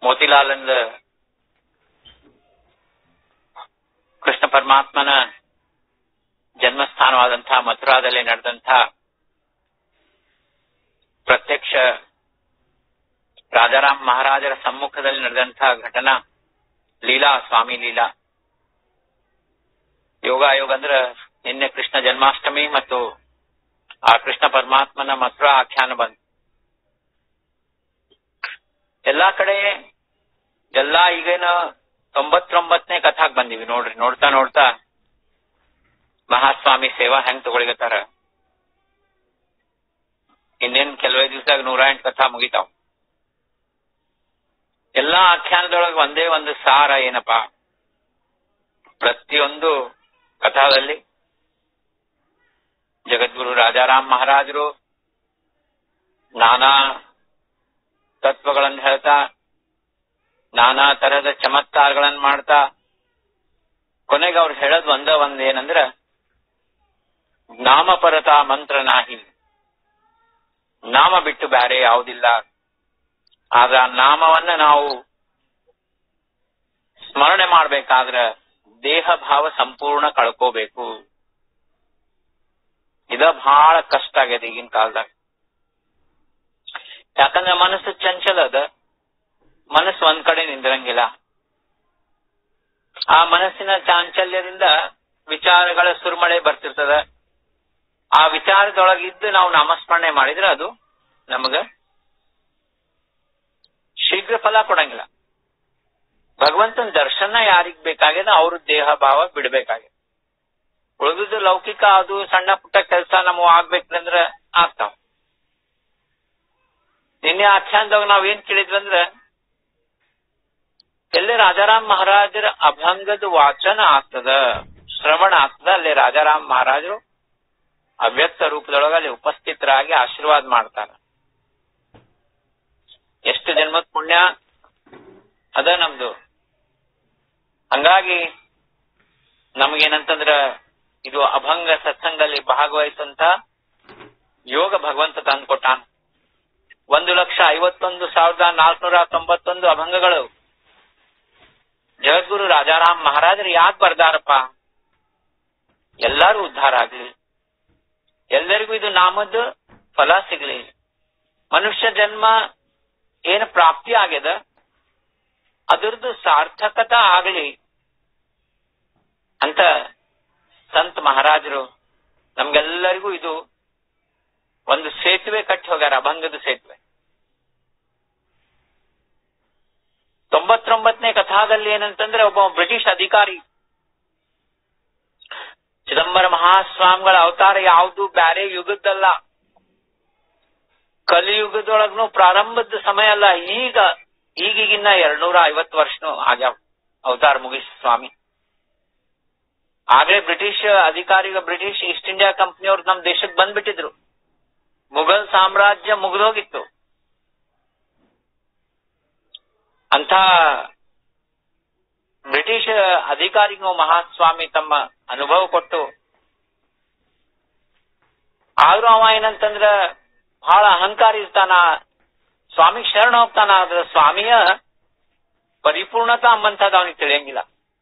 ಮೋತಿಲಾಲಂದ ಕೃಷ್ಣ ಪರಮಾತ್ಮನ ಜನ್ಮಸ್ಥಾನವಾದಂತಹ ಮಥುರಾದಲ್ಲಿ ನಡೆದಂತಹ ಪ್ರತ್ಯಕ್ಷ ರಾಜಾರಾಮ್ ಮಹಾರಾಜರ ಸಮ್ಮುಖದಲ್ಲಿ ನಡೆದಂತಹ ಘಟನಾ ಲೀಲಾ ಸ್ವಾಮಿ ಲೀಲಾ ಯೋಗ ಯೋಗ ಅಂದ್ರ ನಿನ್ನೆ ಕೃಷ್ಣ ಜನ್ಮಾಷ್ಟಮಿ ಮತ್ತು ಆ ಕೃಷ್ಣ ಪರಮಾತ್ಮನ ಮಥುರಾ ಆಖ್ಯಾನ ಬಂತು ಎಲ್ಲಾ ಕಡೆ ಎಲ್ಲಾ ಈಗೇನ ತೊಂಬತ್ತೊಂಬತ್ತನೇ ಕಥಾಕ್ ಬಂದಿವಿ ನೋಡ್ರಿ ನೋಡ್ತಾ ನೋಡ್ತಾ ಮಹಾಸ್ವಾಮಿ ಸೇವಾ ಹೆಂಗ್ ತಗೊಳಿಗತ್ತಾರ ಇನ್ನೇನ್ ಕೆಲವೇ ದಿವಸದಾಗ ನೂರ ಎಂಟು ಕಥಾ ಮುಗಿತಾವ್ ಎಲ್ಲಾ ಆಖ್ಯಾನದೊಳಗೆ ಒಂದೇ ಒಂದು ಸಾರ ಏನಪ್ಪಾ ಪ್ರತಿಯೊಂದು ಕಥಾದಲ್ಲಿ ಜಗದ್ಗುರು ರಾಜಾರಾಮ್ ಮಹಾರಾಜರು ನಾನಾ ತತ್ವಗಳನ್ನು ಹೇಳ್ತಾ ನಾನಾ ತರಹದ ಚಮತ್ಕಾರಗಳನ್ನ ಮಾಡ್ತಾ ಕೊನೆಗೆ ಅವ್ರು ಹೇಳೋದು ಒಂದ ಒಂದ್ ಏನಂದ್ರ ನಾಮಪರತಾ ಮಂತ್ರ ನಾಹಿ ನಾಮ ಬಿಟ್ಟು ಬ್ಯಾರೆ ಯಾವುದಿಲ್ಲ ಆದ್ರ ಆ ನಾಮವನ್ನ ನಾವು ಸ್ಮರಣೆ ಮಾಡ್ಬೇಕಾದ್ರ ದೇಹ ಭಾವ ಸಂಪೂರ್ಣ ಕಳ್ಕೋಬೇಕು ಇದ ಬಹಳ ಕಷ್ಟ ಆಗ್ಯದ ಈಗಿನ ಕಾಲದಾಗ ಯಾಕಂದ್ರೆ ಮನಸ್ಸು ಚಂಚಲ ಅದ ಮನಸ್ಸು ಒಂದ್ ಕಡೆ ನಿಂದಿರಂಗಿಲ್ಲ ಆ ಮನಸ್ಸಿನ ಚಾಂಚಲ್ಯದಿಂದ ವಿಚಾರಗಳ ಸುರ್ಮಳೆ ಬರ್ತಿರ್ತದ ಆ ವಿಚಾರದೊಳಗಿದ್ದು ನಾವು ನಾಮಸ್ಮರಣೆ ಮಾಡಿದ್ರೆ ಅದು ನಮಗ ಶೀಘ್ರ ಫಲ ಕೊಡಂಗಿಲ್ಲ ಭಗವಂತನ ದರ್ಶನ ಯಾರಿಗ್ ಬೇಕಾಗ್ಯದ ಅವ್ರ ದೇಹ ಭಾವ ಬಿಡ್ಬೇಕಾಗ್ಯದ ಉಳಿದುದು ಲೌಕಿಕ ಅದು ಸಣ್ಣ ಪುಟ್ಟ ಕೆಲಸ ನಮಗ್ ಆಗ್ಬೇಕಂದ್ರ ಆಗ್ತಾವ ನಿನ್ನೆ ಆಖ್ಯಾನದಾಗ ನಾವ್ ಏನ್ ಕೇಳಿದ್ವಿ ಅಂದ್ರ ಎಲ್ಲೇ ರಾಜಾರಾಮ್ ಮಹಾರಾಜರ ಅಭಂಗದ ವಾಚನ ಆಗ್ತದ ಶ್ರವಣ ಆಗ್ತದ ಅಲ್ಲಿ ರಾಜಾರಾಮ್ ಮಹಾರಾಜರು ಅವ್ಯಕ್ತ ರೂಪದೊಳಗ ಅಲ್ಲಿ ಉಪಸ್ಥಿತರಾಗಿ ಆಶೀರ್ವಾದ ಮಾಡ್ತಾರ ಎಷ್ಟು ಜನ್ಮದ ಪುಣ್ಯ ಅದ ನಮ್ದು ಹಂಗಾಗಿ ನಮಗೇನಂತಂದ್ರ ಇದು ಅಭಂಗ ಸತ್ಸಂಗಲ್ಲಿ ಭಾಗವಹಿಸಂತ ಯೋಗ ಭಗವಂತ ತಂದ್ಕೊಟ್ಟಾನ ಒಂದು ಲಕ್ಷ ಐವತ್ತೊಂದು ಸಾವಿರದ ನಾಲ್ಕುನೂರ ತೊಂಬತ್ತೊಂದು ಅಭಂಗಗಳು ಜಗದ್ಗುರು ರಾಜಾರಾಮ್ ಮಹಾರಾಜರು ಯಾಕೆ ಬರ್ದಾರಪ್ಪ ಎಲ್ಲರೂ ಉದ್ಧಾರ ಆಗ್ಲಿ ಎಲ್ಲರಿಗೂ ಇದು ನಾಮದ ಫಲ ಸಿಗ್ಲಿ ಮನುಷ್ಯ ಜನ್ಮ ಏನು ಪ್ರಾಪ್ತಿ ಆಗ್ಯದ ಅದರದ್ದು ಸಾರ್ಥಕತಾ ಆಗಲಿ ಅಂತ ಸಂತ ಮಹಾರಾಜರು ನಮ್ಗೆಲ್ಲರಿಗೂ ಇದು ಒಂದು ಸೇತುವೆ ಕಟ್ಟಿ ಹೋಗ್ಯಾರ ಅಭಂಗದ ಸೇತುವೆ ತೊಂಬತ್ತೊಂಬತ್ತನೇ ಕಥಾದಲ್ಲಿ ಏನಂತಂದ್ರೆ ಒಬ್ಬ ಬ್ರಿಟಿಷ್ ಅಧಿಕಾರಿ ಚಿದಂಬರ ಮಹಾಸ್ವಾಮಿಗಳ ಅವತಾರ ಯಾವುದು ಬ್ಯಾರೆ ಯುಗದ್ದಲ್ಲ ಕಲಿಯುಗದೊಳಗ್ನು ಪ್ರಾರಂಭದ ಸಮಯ ಅಲ್ಲ ಈಗ ಈಗೀಗಿನ್ನ ಎರಡ್ನೂರ ಐವತ್ತು ವರ್ಷನು ಆಗ್ಯಾವ ಅವತಾರ ಮುಗಿಸ್ ಸ್ವಾಮಿ ಆಗ್ಲೇ ಬ್ರಿಟಿಷ್ ಅಧಿಕಾರಿಗ ಬ್ರಿಟಿಷ್ ಈಸ್ಟ್ ಇಂಡಿಯಾ ಕಂಪ್ನಿಯವ್ರು ನಮ್ ದೇಶಕ್ಕೆ ಬಂದ್ಬಿಟ್ಟಿದ್ರು ಮುಘಲ್ ಸಾಮ್ರಾಜ್ಯ ಮುಗಿದೋಗಿತ್ತು ಅಂತ ಬ್ರಿಟಿಷ್ ಅಧಿಕಾರಿಗೂ ಮಹಾಸ್ವಾಮಿ ತಮ್ಮ ಅನುಭವ ಕೊಟ್ಟು ಆದ್ರೂ ಅವ ಏನಂತಂದ್ರ ಬಹಳ ಅಹಂಕಾರಿ ಇರ್ತಾನ ಸ್ವಾಮಿ ಶರಣ ಹೋಗ್ತಾನ ಆದ್ರ ಸ್ವಾಮಿಯ ಪರಿಪೂರ್ಣತಾ ಅಂಬಂತದ್ ಅವನಿಗೆ ತಿಳಿಯಂಗಿಲ್ಲ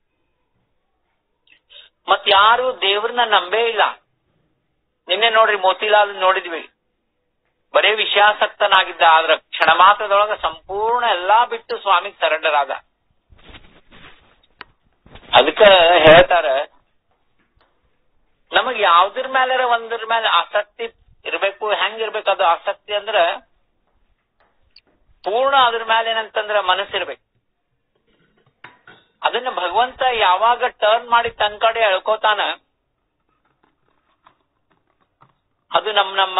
ಮತ್ ಯಾರು ದೇವ್ರನ್ನ ನಂಬೇ ಇಲ್ಲ ನಿನ್ನೆ ನೋಡ್ರಿ ಮೋತಿಲಾಲ್ ನೋಡಿದ್ವಿ ಬರೇ ವಿಷಯಾಸಕ್ತನಾಗಿದ್ದ ಆದ್ರ ಕ್ಷಣ ಮಾತ್ರದೊಳಗ ಸಂಪೂರ್ಣ ಎಲ್ಲಾ ಬಿಟ್ಟು ಸ್ವಾಮಿಗೆ ಸರೆಂಡರ್ ಆದ ಅದಕ್ಕ ಹೇಳ್ತಾರ ನಮಗ್ ಯಾವ್ದ್ರ ಮೇಲೆ ಒಂದ್ರ ಮೇಲೆ ಆಸಕ್ತಿ ಇರ್ಬೇಕು ಹೆಂಗ್ ಇರ್ಬೇಕು ಅದು ಆಸಕ್ತಿ ಅಂದ್ರ ಪೂರ್ಣ ಅದ್ರ ಮೇಲೆ ಏನಂತಂದ್ರ ಮನಸ್ಸಿರ್ಬೇಕು ಅದನ್ನ ಭಗವಂತ ಯಾವಾಗ ಟರ್ನ್ ಮಾಡಿ ತನ್ ಕಡೆ ಎಳ್ಕೋತಾನ ಅದು ನಮ್ ನಮ್ಮ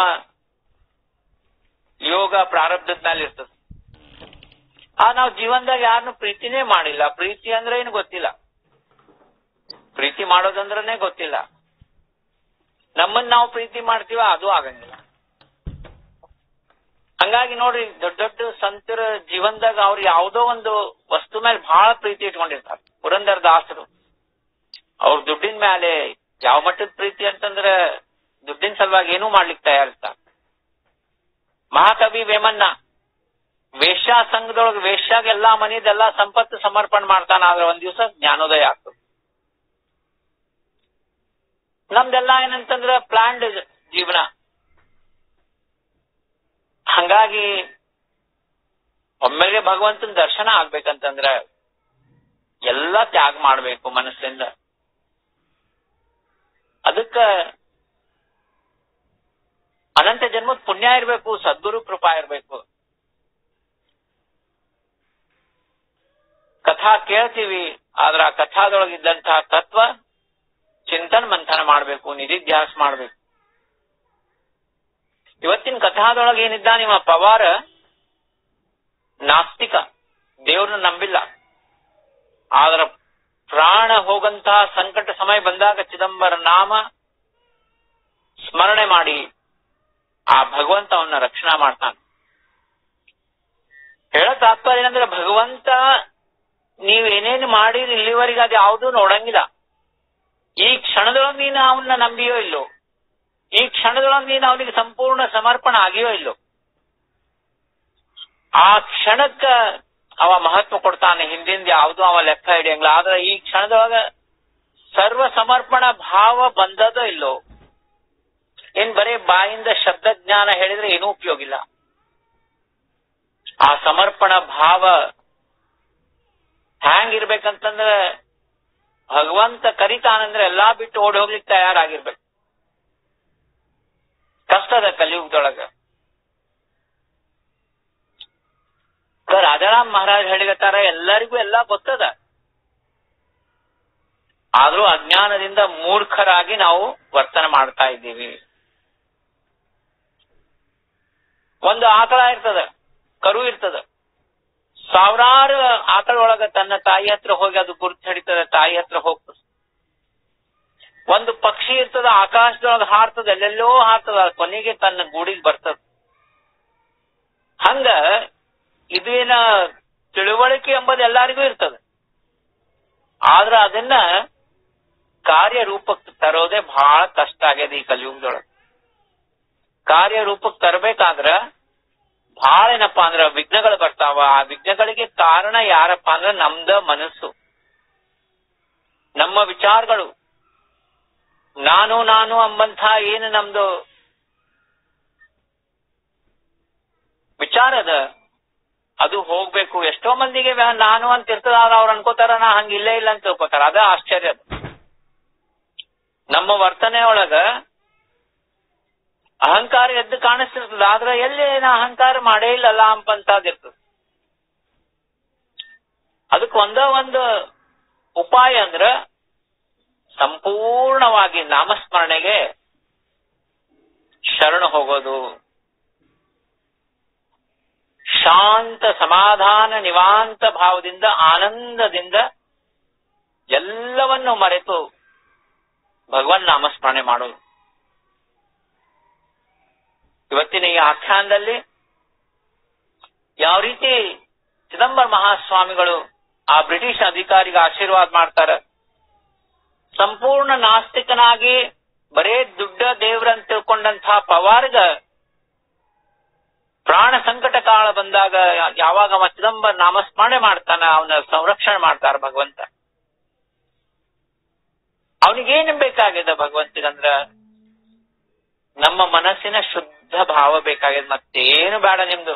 ಯೋಗ ಪ್ರಾರಬ್ಧದ ಮೇಲೆ ಇರ್ತದೆ ಆ ನಾವು ಜೀವನದಾಗ ಯಾರನ್ನು ಪ್ರೀತಿನೇ ಮಾಡಿಲ್ಲ ಪ್ರೀತಿ ಅಂದ್ರೆ ಏನು ಗೊತ್ತಿಲ್ಲ ಪ್ರೀತಿ ಮಾಡೋದಂದ್ರನೇ ಗೊತ್ತಿಲ್ಲ ನಮ್ಮನ್ನ ನಾವು ಪ್ರೀತಿ ಮಾಡ್ತೀವ ಅದು ಆಗಂಗಿಲ್ಲ ಹಂಗಾಗಿ ನೋಡ್ರಿ ದೊಡ್ಡ ದೊಡ್ಡ ಸಂತರ ಜೀವನದಾಗ ಅವ್ರು ಯಾವ್ದೋ ಒಂದು ವಸ್ತು ಮೇಲೆ ಬಹಳ ಪ್ರೀತಿ ಇಟ್ಕೊಂಡಿರ್ತಾರೆ ಪುರಂದರ ದಾಸರು ಅವ್ರ ದುಡ್ಡಿನ ಮೇಲೆ ಯಾವ ಮಟ್ಟದ ಪ್ರೀತಿ ಅಂತಂದ್ರ ದುಡ್ಡಿನ ಸಲುವಾಗಿ ಏನೂ ಮಾಡ್ಲಿಕ್ಕೆ ತಯಾರಿಸ್ತಾರೆ ಮಹಾಕವಿ ವೇಮನ್ನ ವೇಷ ವೇಶ್ಯಾ ಸಂಘದೊಳಗೆ ವೇಶ್ಯಾಗ ಎಲ್ಲಾ ಮನಿದೆಲ್ಲಾ ಸಂಪತ್ತು ಸಮರ್ಪಣೆ ಮಾಡ್ತಾನ ಆದ್ರೆ ಒಂದ್ ದಿವಸ ಜ್ಞಾನೋದಯ ಆಗ್ತದೆ ನಮ್ದೆಲ್ಲ ಏನಂತಂದ್ರ ಪ್ಲಾನ್ಡ್ ಜೀವನ ಹಂಗಾಗಿ ಒಮ್ಮೆಗೆ ಭಗವಂತನ ದರ್ಶನ ಆಗ್ಬೇಕಂತಂದ್ರ ಎಲ್ಲ ತ್ಯಾಗ ಮಾಡ್ಬೇಕು ಮನಸ್ಸಿಂದ ಅದಕ್ಕ ಅನಂತ ಜನ್ಮದ ಪುಣ್ಯ ಇರಬೇಕು ಸದ್ಗುರು ಕೃಪಾ ಇರಬೇಕು ಕಥಾ ಕೇಳ್ತೀವಿ ಆದ್ರ ಆ ಕಥಾದೊಳಗಿದ್ದಂತಹ ತತ್ವ ಚಿಂತನ ಮಂಥನ ಮಾಡಬೇಕು ನಿಧಿಧ್ಯಾಸ ಮಾಡಬೇಕು ಇವತ್ತಿನ ಕಥಾದೊಳಗೆ ಏನಿದ್ದ ನಿಮ್ಮ ಪವಾರ ನಾಸ್ತಿಕ ದೇವ್ರನ್ನ ನಂಬಿಲ್ಲ ಆದ್ರ ಪ್ರಾಣ ಹೋಗಂತಹ ಸಂಕಟ ಸಮಯ ಬಂದಾಗ ಚಿದಂಬರ ನಾಮ ಸ್ಮರಣೆ ಮಾಡಿ ಆ ಭಗವಂತ ಅವನ್ನ ರಕ್ಷಣಾ ಮಾಡ್ತಾನೆ ಹೇಳೋ ತಾತ್ಪರ್ಯ ಏನಂದ್ರೆ ಭಗವಂತ ನೀವೇನೇನು ಮಾಡಿರಿ ಇಲ್ಲಿವರೆಗೆ ಅದು ಯಾವುದೂ ನೋಡಂಗಿಲ್ಲ ಈ ಕ್ಷಣದೊಳಗೆ ನೀನು ಅವನ್ನ ನಂಬಿಯೋ ಇಲ್ಲೋ ಈ ಕ್ಷಣದೊಳಗೆ ನೀನು ಅವನಿಗೆ ಸಂಪೂರ್ಣ ಸಮರ್ಪಣ ಆಗಿಯೋ ಇಲ್ಲೋ ಆ ಕ್ಷಣಕ್ಕ ಅವ ಮಹತ್ವ ಕೊಡ್ತಾನೆ ಹಿಂದಿಂದ ಯಾವುದು ಅವ ಲೆಕ್ಕ ಹಿಡಿಯಂಗಿಲ್ಲ ಆದ್ರೆ ಈ ಕ್ಷಣದೊಳಗ ಸರ್ವ ಸಮರ್ಪಣ ಭಾವ ಬಂದದೋ ಇಲ್ಲೋ ಏನ್ ಬರೀ ಬಾಯಿಂದ ಶಬ್ದ ಜ್ಞಾನ ಹೇಳಿದ್ರೆ ಏನೂ ಉಪಯೋಗ ಇಲ್ಲ ಆ ಸಮರ್ಪಣ ಭಾವ ಹ್ಯಾಂಗಿರ್ಬೇಕಂತಂದ್ರೆ ಭಗವಂತ ಕರಿತಾನಂದ್ರೆ ಎಲ್ಲಾ ಬಿಟ್ಟು ಓಡಿ ಹೋಗ್ಲಿಕ್ಕೆ ತಯಾರಾಗಿರ್ಬೇಕು ಕಷ್ಟದ ಕಲಿಯುಗದೊಳಗ ರಾಜಾರಾಮ್ ಮಹಾರಾಜ್ ಹೇಳಿಗತ್ತಾರ ಎಲ್ಲರಿಗೂ ಎಲ್ಲಾ ಗೊತ್ತದ ಆದ್ರೂ ಅಜ್ಞಾನದಿಂದ ಮೂರ್ಖರಾಗಿ ನಾವು ವರ್ತನೆ ಮಾಡ್ತಾ ಇದ್ದೀವಿ ಒಂದು ಆಕಳ ಇರ್ತದ ಕರು ಇರ್ತದ ಸಾವಿರಾರು ಆಕಳ ಒಳಗ ತನ್ನ ತಾಯಿ ಹತ್ರ ಹೋಗಿ ಅದು ಗುರುತು ಹಿಡಿತದ ತಾಯಿ ಹತ್ರ ಹೋಗ್ತದ ಒಂದು ಪಕ್ಷಿ ಇರ್ತದ ಆಕಾಶದೊಳಗ ಹಾರ್ತದ ಎಲ್ಲೆಲ್ಲೋ ಹಾರ್ತದ ಕೊನೆಗೆ ತನ್ನ ಗೂಡಿಗೆ ಬರ್ತದ ಹಂಗ ಇದೇನ ತಿಳುವಳಿಕೆ ಎಂಬುದು ಎಲ್ಲರಿಗೂ ಇರ್ತದ ಆದ್ರ ಅದನ್ನ ಕಾರ್ಯರೂಪಕ್ಕೆ ತರೋದೇ ಬಹಳ ಕಷ್ಟ ಆಗ್ಯದ ಈ ಕಲಿಯುಗದೊಳಗೆ ಕಾರ್ಯರೂಪಕ್ಕೆ ತರಬೇಕಾದ್ರ ಬಹಳ ಏನಪ್ಪಾ ಅಂದ್ರ ವಿಘ್ನಗಳು ಬರ್ತಾವ ಆ ವಿಘ್ನಗಳಿಗೆ ಕಾರಣ ಯಾರಪ್ಪ ಅಂದ್ರ ನಮ್ದ ಮನಸ್ಸು ನಮ್ಮ ವಿಚಾರಗಳು ನಾನು ನಾನು ಎಂಬಂಥ ಏನು ನಮ್ದು ವಿಚಾರದ ಅದು ಹೋಗ್ಬೇಕು ಎಷ್ಟೋ ಮಂದಿಗೆ ವ್ಯ- ನಾನು ಅಂತ ಇರ್ತದ ಆದ್ರೆ ಅವ್ರು ಅನ್ಕೋತಾರ ನಾ ಹಂಗ ಇಲ್ಲೇ ಇಲ್ಲ ಅಂತ ತಿಳ್ಕೊತಾರ ಅದ ಆಶ್ಚರ್ಯ ಅದು. ನಮ್ಮ ವರ್ತನೆ ಒಳಗ ಅಹಂಕಾರ ಎದ್ದು ಕಾಣಿಸ್ತಿರ್ತದ ಆದ್ರೆ ಎಲ್ಲಿ ನಾ ಅಹಂಕಾರ ಮಾಡೇ ಇಲ್ಲಲ್ಲ ಅಂಪಂತದಿರ್ತದ ಅದಕ್ಕೆ ಒಂದ ಒಂದು ಉಪಾಯ ಅಂದ್ರ ಸಂಪೂರ್ಣವಾಗಿ ನಾಮಸ್ಮರಣೆಗೆ ಶರಣು ಹೋಗೋದು ಶಾಂತ ಸಮಾಧಾನ ನಿವಾಂತ ಭಾವದಿಂದ ಆನಂದದಿಂದ ಎಲ್ಲವನ್ನು ಮರೆತು ಭಗವನ್ ನಾಮಸ್ಮರಣೆ ಮಾಡೋದು ಇವತ್ತಿನ ಈ ಆಖ್ಯಾನದಲ್ಲಿ ಯಾವ ರೀತಿ ಚಿದಂಬರ ಮಹಾಸ್ವಾಮಿಗಳು ಆ ಬ್ರಿಟಿಷ್ ಅಧಿಕಾರಿಗೆ ಆಶೀರ್ವಾದ ಮಾಡ್ತಾರ ಸಂಪೂರ್ಣ ನಾಸ್ತಿಕನಾಗಿ ಬರೇ ದುಡ್ಡ ದೇವ್ರಂತ ತಿಳ್ಕೊಂಡಂತಹ ಪವಾರ್ಗ ಪ್ರಾಣ ಸಂಕಟ ಕಾಲ ಬಂದಾಗ ಯಾವಾಗ ಅವ ಚಿದಂಬರ ನಾಮಸ್ಮರಣೆ ಮಾಡ್ತಾನ ಅವನ ಸಂರಕ್ಷಣೆ ಮಾಡ್ತಾರ ಭಗವಂತ ಅವನಿಗೇನು ಬೇಕಾಗಿದೆ ಭಗವಂತಗಂದ್ರ ನಮ್ಮ ಮನಸ್ಸಿನ ಶುದ್ಧ ಭಾವ ಬೇಕಾಗಿದೆ ಮತ್ತೇನು ಬೇಡ ನಿಮ್ದು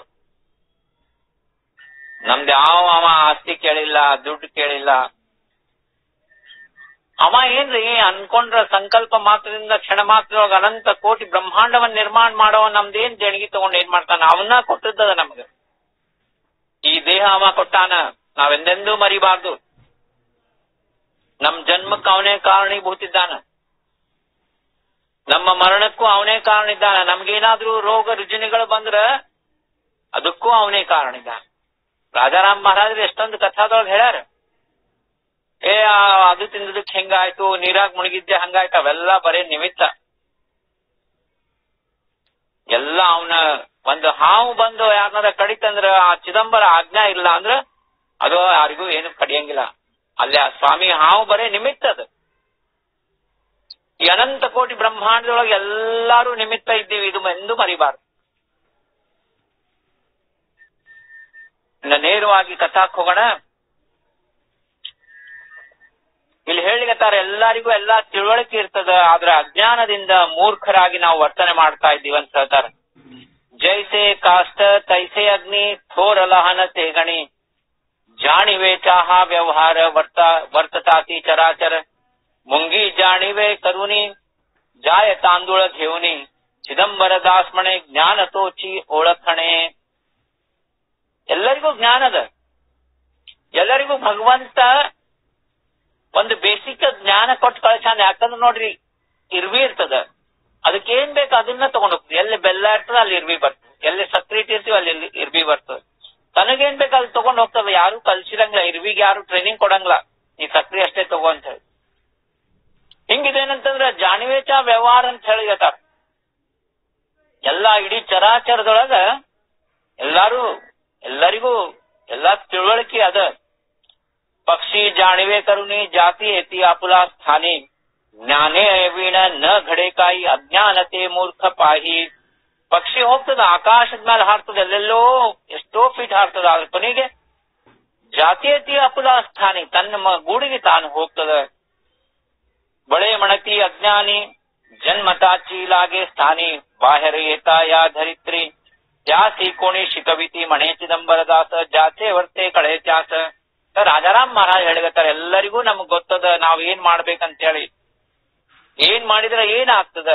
ನಮ್ದು ಯಾವ ಅವ ಆಸ್ತಿ ಕೇಳಿಲ್ಲ ದುಡ್ಡು ಕೇಳಿಲ್ಲ ಅವ ಏನ್ರಿ ಅನ್ಕೊಂಡ್ರ ಸಂಕಲ್ಪ ಮಾತ್ರದಿಂದ ಕ್ಷಣ ಮಾತ್ರದೊಳಗ ಅನಂತ ಕೋಟಿ ಬ್ರಹ್ಮಾಂಡವನ್ನ ನಿರ್ಮಾಣ ಮಾಡವ ನಮ್ದೇನ್ ದೇಣಿಗೆ ತಗೊಂಡ್ ಏನ್ ಮಾಡ್ತಾನ ಅವನ್ನ ಕೊಟ್ಟದ್ದದ ನಮ್ಗೆ ಈ ದೇಹ ಅವ ಕೊಟ್ಟಾನ ನಾವೆಂದೆಂದೂ ಮರಿಬಾರ್ದು ನಮ್ ಜನ್ಮಕ್ಕೆ ಅವನೇ ಕಾರಣೀಭೂತಿದ್ದಾನ ನಮ್ಮ ಮರಣಕ್ಕೂ ಅವನೇ ಕಾರಣ ಇದ್ದಾನ ನಮ್ಗೇನಾದ್ರೂ ರೋಗ ರುಜಿನಿಗಳು ಬಂದ್ರ ಅದಕ್ಕೂ ಅವನೇ ಕಾರಣ ಇದ್ದಾನ ರಾಜಾರಾಮ್ ಮಹಾರಾಜರು ಎಷ್ಟೊಂದು ಕಥಾದೊಳಗೆ ಹೇಳ್ಯಾರ ಏ ಆ ಅದು ತಿಂದದಕ್ಕೆ ಹೆಂಗಾಯ್ತು ನೀರಾಗ್ ಮುಳುಗಿದ್ದೆ ಹಂಗಾಯ್ತು ಅವೆಲ್ಲ ಬರೇ ನಿಮಿತ್ತ ಎಲ್ಲ ಅವನ ಒಂದು ಹಾವು ಬಂದು ಯಾರನ್ನಾರ ಕಡಿತಂದ್ರ ಆ ಚಿದಂಬರ ಆಜ್ಞಾ ಇಲ್ಲ ಅಂದ್ರ ಅದು ಯಾರಿಗೂ ಏನು ಕಡಿಯಂಗಿಲ್ಲ ಅಲ್ಲಿ ಆ ಸ್ವಾಮಿ ಹಾವು ಬರೇ ನಿಮಿತ್ತ ಅದು ಈ ಅನಂತ ಕೋಟಿ ಬ್ರಹ್ಮಾಂಡದೊಳಗೆ ಎಲ್ಲಾರು ನಿಮಿತ್ತ ಇದ್ದೀವಿ ಇದು ಎಂದು ಮರಿಬಾರ್ದು ನೇರವಾಗಿ ಕಥಾಕ್ ಹೋಗೋಣ ಇಲ್ಲಿ ಹೇಳಿಗತ್ತಾರ ಎಲ್ಲರಿಗೂ ಎಲ್ಲಾ ತಿಳುವಳಿಕೆ ಇರ್ತದ ಆದ್ರೆ ಅಜ್ಞಾನದಿಂದ ಮೂರ್ಖರಾಗಿ ನಾವು ವರ್ತನೆ ಮಾಡ್ತಾ ಇದ್ದೀವಿ ಅಂತ ಹೇಳ್ತಾರ ಜೈಸೆ ಕಾಷ್ಟ ತೈಸೆ ಅಗ್ನಿ ಥೋರ ಲಹನ ತೇಗಣಿ ಜಾಣಿವೆ ಚಾಹ ವ್ಯವಹಾರ ವರ್ತ ವರ್ತತಾತಿ ಚರಾಚರ ಮುಂಗಿ ಜಾಣಿವೆ ಕರುನಿ ಜಾಯ ತಾಂದೂಳ घेवनी ಚಿದಂಬರ ದಾಸ್ಮಣೆ ಜ್ಞಾನ ತೋಚಿ ಓಳಖಣೆ ಎಲ್ಲರಿಗೂ ಜ್ಞಾನ ಅದ ಎಲ್ಲರಿಗೂ ಭಗವಂತ ಒಂದು ಬೇಸಿಕ್ ಜ್ಞಾನ ಕೊಟ್ಟು ಕಳ್ಸಾನ ಯಾಕಂದ್ರೆ ನೋಡ್ರಿ ಇರ್ವಿ ಇರ್ತದ ಅದಕ್ಕೆ ಏನ್ ಬೇಕು ಅದನ್ನ ತಗೊಂಡ್ ಹೋಗ್ತದೆ ಎಲ್ಲಿ ಬೆಲ್ಲ ಇರ್ತದ ಅಲ್ಲಿ ಇರ್ವಿ ಬರ್ತದೆ ಎಲ್ಲಿ ಸಕ್ರೆ ಇಟ್ಟಿರ್ತೀವಿ ಅಲ್ಲಿ ಇಲ್ಲಿ ಇರ್ವಿ ಬರ್ತದೆ ತನಗೇನ್ ಬೇಕು ಅಲ್ಲಿ ತಗೊಂಡ್ ಹೋಗ್ತದೆ ಯಾರು ಕಲ್ಸಿರಂಗಿಲ್ಲ ಇರ್ವಿಗೆ ಯಾರು ಟ್ರೈನಿಂಗ್ ಕೊಡಂಗಿಲ್ಲ ನೀ ಸಕ್ರೆ ಅಷ್ಟೇ ತಗೋ ಅಂತ ಹೇಳಿ ಹಿಂಗಿದೇನಂತಂದ್ರ ಜಾಣಿವೇಚ ವ್ಯವಹಾರ ಅಂತ ಹೇಳಿ ಹೇಳ್ತಾರ ಎಲ್ಲಾ ಇಡೀ ಚರಾಚರದೊಳಗ ಎಲ್ಲಾರು ಎಲ್ಲರಿಗೂ ಎಲ್ಲಾ ತಿಳುವಳಿಕೆ ಅದ ಪಕ್ಷಿ ಜಾಣಿವೆ ಕರುಣಿ ಜಾತಿ ಏತಿ ಆಪುಲಾ ಸ್ಥಾನಿ ಜ್ಞಾನೇ ವೀಣ ನ ಘಡೆ ಕಾಯಿ ಅಜ್ಞಾನತೆ ಮೂರ್ಖ ಪಾಹಿ ಪಕ್ಷಿ ಹೋಗ್ತದ ಆಕಾಶದ ಮೇಲೆ ಹಾರ್ತದ ಎಲ್ಲೆಲ್ಲೋ ಎಷ್ಟೋ ಫೀಟ್ ಹಾರ್ತದ ಅದ್ರ ಕೊನೆಗೆ ಜಾತಿಯತಿ ಅಪುಲಾ ಸ್ಥಾನಿ ತನ್ನ ಮ- ಗೂಡಿಗೆ ತಾನು ಹೋಗ್ತದ ಬಳೆ ಮಣತಿ ಅಜ್ಞಾನಿ ಜನ್ಮತಾಚಿ ಲಾಗೆ ಸ್ಥಾನಿ ಬಾಹ್ಯರ ಏತಾಯ ಧರಿತ್ರಿ ತ್ಯಾಸಿ ಕೋಣಿ ಶಿಕವಿತಿ ಮಣೆ ಚಿದಂಬರ ದಾಸ ಜಾತೆ ವರ್ತೆ ಕಳೆ ತ್ಯಾಸ ಸರ್ ರಾಜಾರಾಮ್ ಮಹಾರಾಜ್ ಹೇಳಿಗತ್ತಾರ ಎಲ್ಲರಿಗೂ ನಮಗ್ ಗೊತ್ತದ ನಾವ್ ಏನ್ ಮಾಡ್ಬೇಕಂತ ಹೇಳಿ ಏನ್ ಮಾಡಿದ್ರೆ ಏನ್ ಆಗ್ತದ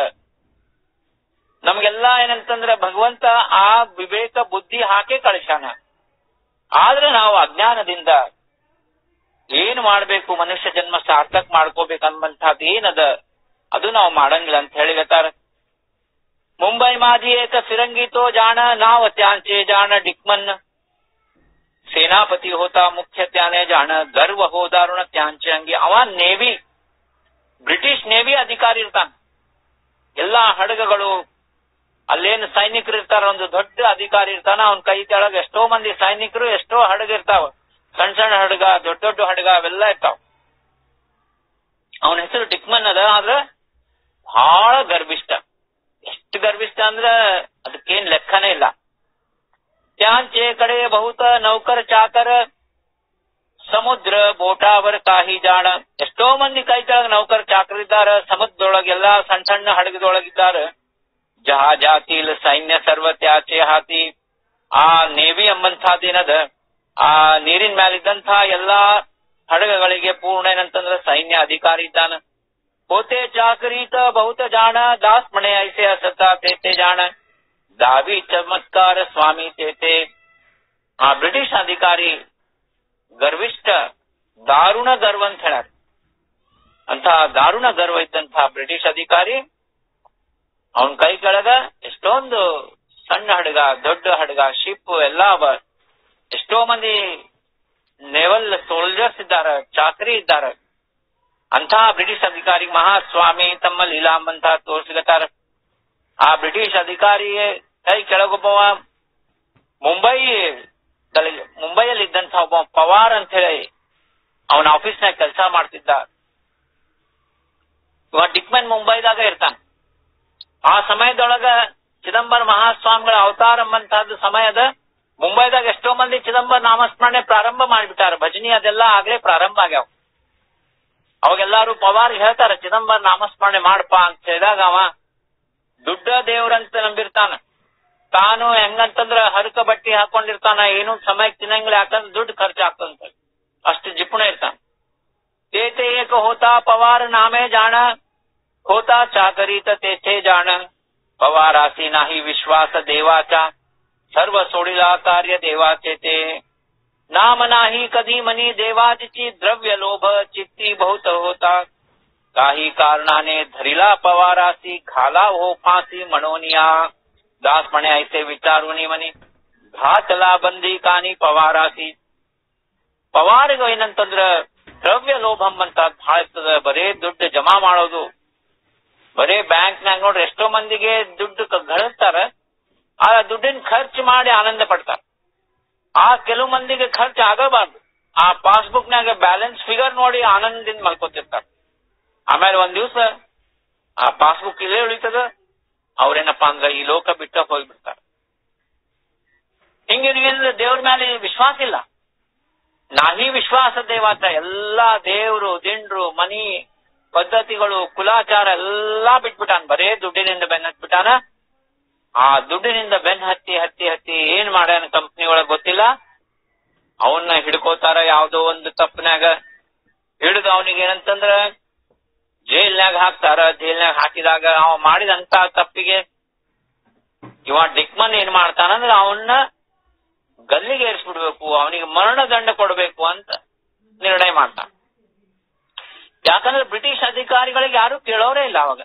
ನಮ್ಗೆಲ್ಲಾ ಏನಂತಂದ್ರ ಭಗವಂತ ಆ ವಿವೇಕ ಬುದ್ಧಿ ಹಾಕಿ ಕಳಿಸ್ಯಾನ ಆದ್ರೆ ನಾವು ಅಜ್ಞಾನದಿಂದ ಏನ್ ಮಾಡ್ಬೇಕು ಮನುಷ್ಯ ಜನ್ಮ ಸಾರ್ಥಕ್ ಮಾಡ್ಕೋಬೇಕನ್ಬಂತಹದ್ದು ಏನದ ಅದು ನಾವು ಮಾಡಂಗಿಲ್ಲ ಅಂತ ಹೇಳಿಗತ್ತಾರ ಮುಂಬೈ ಮಾದಿ ಏಕ ಫಿರಂಗಿತೋ ಜಾಣ ನಾವ್ ತ್ಯಾಂಚೆ ಜಾಣ ಡಿಕ್ಮನ್ ಸೇನಾಪತಿ ಹೋತ ಮುಖ್ಯ ತ್ಯಾನೆ ಜಾಣ ಗರ್ವ ಹೋ ದಾರುಣ ತ್ಯಾಂಚೆ ಹಂಗೆ ಅವ ನೇವಿ ಬ್ರಿಟಿಷ್ ನೇವಿ ಅಧಿಕಾರಿ ಇರ್ತಾನ ಎಲ್ಲಾ ಹಡಗಗಳು ಅಲ್ಲೇನು ಸೈನಿಕರು ಇರ್ತಾರ ಒಂದು ದೊಡ್ಡ ಅಧಿಕಾರಿ ಇರ್ತಾನ ಅವನ್ ಕೈ ಕೆಳಗ ಎಷ್ಟೋ ಮಂದಿ ಸೈನಿಕರು ಎಷ್ಟೋ ಹಡಗ ಇರ್ತಾವ ಸಣ್ಣ ಸಣ್ಣ ಹಡಗ ದೊಡ್ಡ ದೊಡ್ಡ ಹಡಗ ಅವೆಲ್ಲ ಇರ್ತಾವ ಅವನ ಹೆಸರು ಡಿಕ್ಮನ್ ಅದ ಆದ್ರ ಬಹಳ ಗರ್ಭಿಷ್ಠ ಎಷ್ಟು ಗರ್ಭಿಷ್ಠ ಅಂದ್ರ ಅದಕ್ಕೇನ್ ಲೆಕ್ಕನೇ ಇಲ್ಲ ತ್ಯಾಂಚೆ ಕಡೆ ಬಹುತ ನೌಕರ ಚಾಕರ ಸಮುದ್ರ ಬೋಟಾವರ ಕಾಹಿ ಜಾಣ ಎಷ್ಟೋ ಮಂದಿ ಕೈ ಕೆಳಗ ನೌಕರ ಚಾಕರಿದ್ದಾರ ಸಮುದ್ರದೊಳಗೆಲ್ಲಾ ಸಣ್ಣ ಸಣ್ಣ ಹಡಗದೊಳಗಿದ್ದಾರ ಜಹಾಜಾತಿಲ್ ಸೈನ್ಯ ಸರ್ವ ತ್ಯಾಚೆ ಹಾತಿ ಆ ನೇವಿ ಎಂಬಂತಹದ್ದೇನದ ಆ ನೀರಿನ ಮ್ಯಾಲಿದ್ದಂಥ ಎಲ್ಲಾ ಹಡಗಗಳಿಗೆ ಪೂರ್ಣ ಏನಂತಂದ್ರ ಸೈನ್ಯ ಅಧಿಕಾರಿ ಇದ್ದಾನ ಹೋತೆ ಚಾಕರೀತ ಬಹುತ ಜಾಣ ದಾಸ್ ಮಣೆ ಐಸೆ ಅಸತ ತೇತೆ ಜಾಣ ದಾವಿ ಚಮತ್ಕಾರ ಸ್ವಾಮಿ ತೇತೆ ಆ ಬ್ರಿಟಿಷ್ ಅಧಿಕಾರಿ ಗರ್ವಿಷ್ಠ ದಾರುಣ ಗರ್ವ ಅಂತ ಹೇಳ್ಯಾರ ಅಂತ ದಾರುಣ ಗರ್ವ ಇದ್ದಂತಹ ಬ್ರಿಟಿಷ್ ಅಧಿಕಾರಿ ಅವನ್ ಕೈ ಕೆಳಗ ಎಷ್ಟೊಂದು ಸಣ್ಣ ಹಡಗ ದೊಡ್ಡ ಹಡಗ ಶಿಪ್ ಎಲ್ಲಾ ಅವ ಎಷ್ಟೋ ಮಂದಿ ನೇವಲ್ ಸೋಲ್ಜರ್ಸ್ ಇದ್ದಾರ ಚಾಕರಿ ಇದ್ದಾರ ಅಂತ ಬ್ರಿಟಿಷ್ ಅಧಿಕಾರಿ ಮಹಾಸ್ವಾಮಿ ತಮ್ಮ ಲೀಲಾಂಬಂತ ತೋರಿಸ್ಲತ್ತಾರ ಆ ಬ್ರಿಟಿಷ್ ಅಧಿಕಾರಿ ಕೈ ಕೆಳಗೊಬ್ಬವ ಮುಂಬೈ ಮುಂಬೈಯಲ್ಲಿ ಇದ್ದಂತ ಒಬ್ಬ ಪವಾರ್ ಅಂತ ಹೇಳಿ ಅವನ ಆಫೀಸ್ನಾಗ ಕೆಲಸ ಮಾಡ್ತಿದ್ದ ಇವ ಡಿಕ್ಮನ್ ಮುಂಬೈದಾಗ ಇರ್ತಾನ ಆ ಸಮಯದೊಳಗ ಚಿದಂಬರ ಮಹಾಸ್ವಾಮಿಗಳ ಅವತಾರ ಎಂಬಂತಹದ್ದು ಸಮಯದ ಮುಂಬೈದಾಗ ಎಷ್ಟೋ ಮಂದಿ ಚಿದಂಬರ ನಾಮಸ್ಮರಣೆ ಪ್ರಾರಂಭ ಮಾಡಿಬಿಟ್ಟಾರ ಭಜನಿ ಅದೆಲ್ಲ ಆಗ್ಲೇ ಪ್ರಾರಂಭ ಆಗ್ಯಾವ ಅವಾಗೆಲ್ಲಾರು ಪವಾರ್ ಹೇಳ್ತಾರ ಚಿದಂಬರ ನಾಮಸ್ಮರಣೆ ಮಾಡಪ್ಪ ಅಂತ ಹೇಳಿದಾಗ ಅವ ದುಡ್ಡ ದೇವ್ರಂತ ನಂಬಿರ್ತಾನ ತಾನು ಹೆಂಗಂತಂದ್ರ ಹರಕ ಬಟ್ಟಿ ಹಾಕೊಂಡಿರ್ತಾನ ಏನು ಸಮಯಕ್ಕೆ ತಿನ್ನಂಗಿಲ್ಲ ಯಾಕಂದ್ರೆ ದುಡ್ಡು ಖರ್ಚು ಆಗ್ತಂತ ಅಷ್ಟು ಜಿಪುಣ ಇರ್ತಾನ ತೇತೆ ಏಕ ಹೋತಾ ಪವಾರ ನಾಮೇ ಜಾಣ ಹೋತಾ ಚಾಕರೀತ ತೇಥೆ ಜಾಣ पवारासी नाही विश्वास देवाचा सर्व सोडिला कार्य देवाचे ते नाम नाही कधी मनी देवाची द्रव्य लोभ चित्ती बहुत होता काही कारणाने धरिला पवारासी घाला हो फासी म्हणोनिया दास म्हणे ऐसे विचारुनी म्हणे घातला ಬಂದಿ ಕಾನಿ ಪವಾರಾಸಿ ಪವಾರಿಗ ಏನಂತಂದ್ರ ದ್ರವ್ಯ ಲೋಭ ಅಂತ ಬಹಳ ಇರ್ತದ ಬರೇ ದುಡ್ಡು ಜಮಾ ಮಾಡೋದು ಬರೇ ಬ್ಯಾಂಕ್ನಾಗ ನೋಡ್ರಿ ಎಷ್ಟೋ ಮಂದಿಗೆ ದುಡ್ಡು ಕ- ಗಳಿಸ್ತಾರ ಆ ದುಡ್ಡಿನ ಖರ್ಚು ಮಾಡಿ ಆನಂದ ಪಡ್ತಾರ ಆ ಕೆಲವು ಮಂದಿಗೆ ಖರ್ಚು ಆಗಬಾರ್ದು ಆ ಪಾಸ್ಬುಕ್ನಾಗ ಬ್ಯಾಲೆನ್ಸ್ ಫಿಗರ್ ನೋಡಿ ಆನಂದದಿಂದ ಮಲ್ಕೋತಿರ್ತಾರ ಆಮೇಲೆ ಒಂದ್ ದಿವ್ಸ ಆ ಪಾಸ್ಬುಕ್ ಇಲ್ಲೇ ಉಳಿತದ ಅವ್ರೇನಪ್ಪಾ ಅಂದ್ರ ಈ ಲೋಕ ಬಿಟ್ಟ ಹೋಗ್ಬಿಡ್ತಾರ ಹಿಂಗೆ ನೀವೇನಿದ್ರೆ ದೇವ್ರ ಮೇಲೆ ವಿಶ್ವಾಸ ಇಲ್ಲ ನಾಹಿ ವಿಶ್ವಾಸ ದೇವಾತ ಎಲ್ಲಾ ದೇವ್ರು ದಿಂಡ್ರು ಮನಿ ಪದ್ಧತಿಗಳು ಕುಲಾಚಾರ ಎಲ್ಲಾ ಬಿಟ್ಬಿಟ್ಟಾನ ಬರೇ ದುಡ್ಡಿನಿಂದ ಬೆನ್ನ ಹತ್ಬಿಟ್ಟಾನ ಆ ದುಡ್ಡಿನಿಂದ ಬೆನ್ ಹತ್ತಿ ಹತ್ತಿ ಹತ್ತಿ ಏನ್ ಮಾಡ್ಯಾನ ಕಂಪ್ನಿ ಒಳಗ್ ಗೊತ್ತಿಲ್ಲ ಅವನ್ನ ಹಿಡ್ಕೋತಾರ ಯಾವ್ದೋ ಒಂದು ತಪ್ಪನ್ಯಾಗ ಹಿಡಿದು ಅವನಿಗೆ ಏನಂತಂದ್ರ ಜೈಲ್ನಾಗ ಹಾಕ್ತಾರ ಜೈಲ್ನಾಗ ಹಾಕಿದಾಗ ಅವ ಮಾಡಿದಂತ ತಪ್ಪಿಗೆ ಇವ ಡಿಕ್ಮನ್ ಏನ್ ಮಾಡ್ತಾನಂದ್ರ ಅವನ್ನ ಗಲ್ಲಿಗೆ ಏರಿಸ್ಬಿಡ್ಬೇಕು ಅವನಿಗೆ ಮರಣದಂಡ ಕೊಡಬೇಕು ಅಂತ ನಿರ್ಣಯ ಮಾಡ್ತಾನ ಯಾಕಂದ್ರೆ ಬ್ರಿಟಿಷ್ ಅಧಿಕಾರಿಗಳಿಗೆ ಯಾರು ಕೇಳೋರೇ ಇಲ್ಲ ಅವಾಗ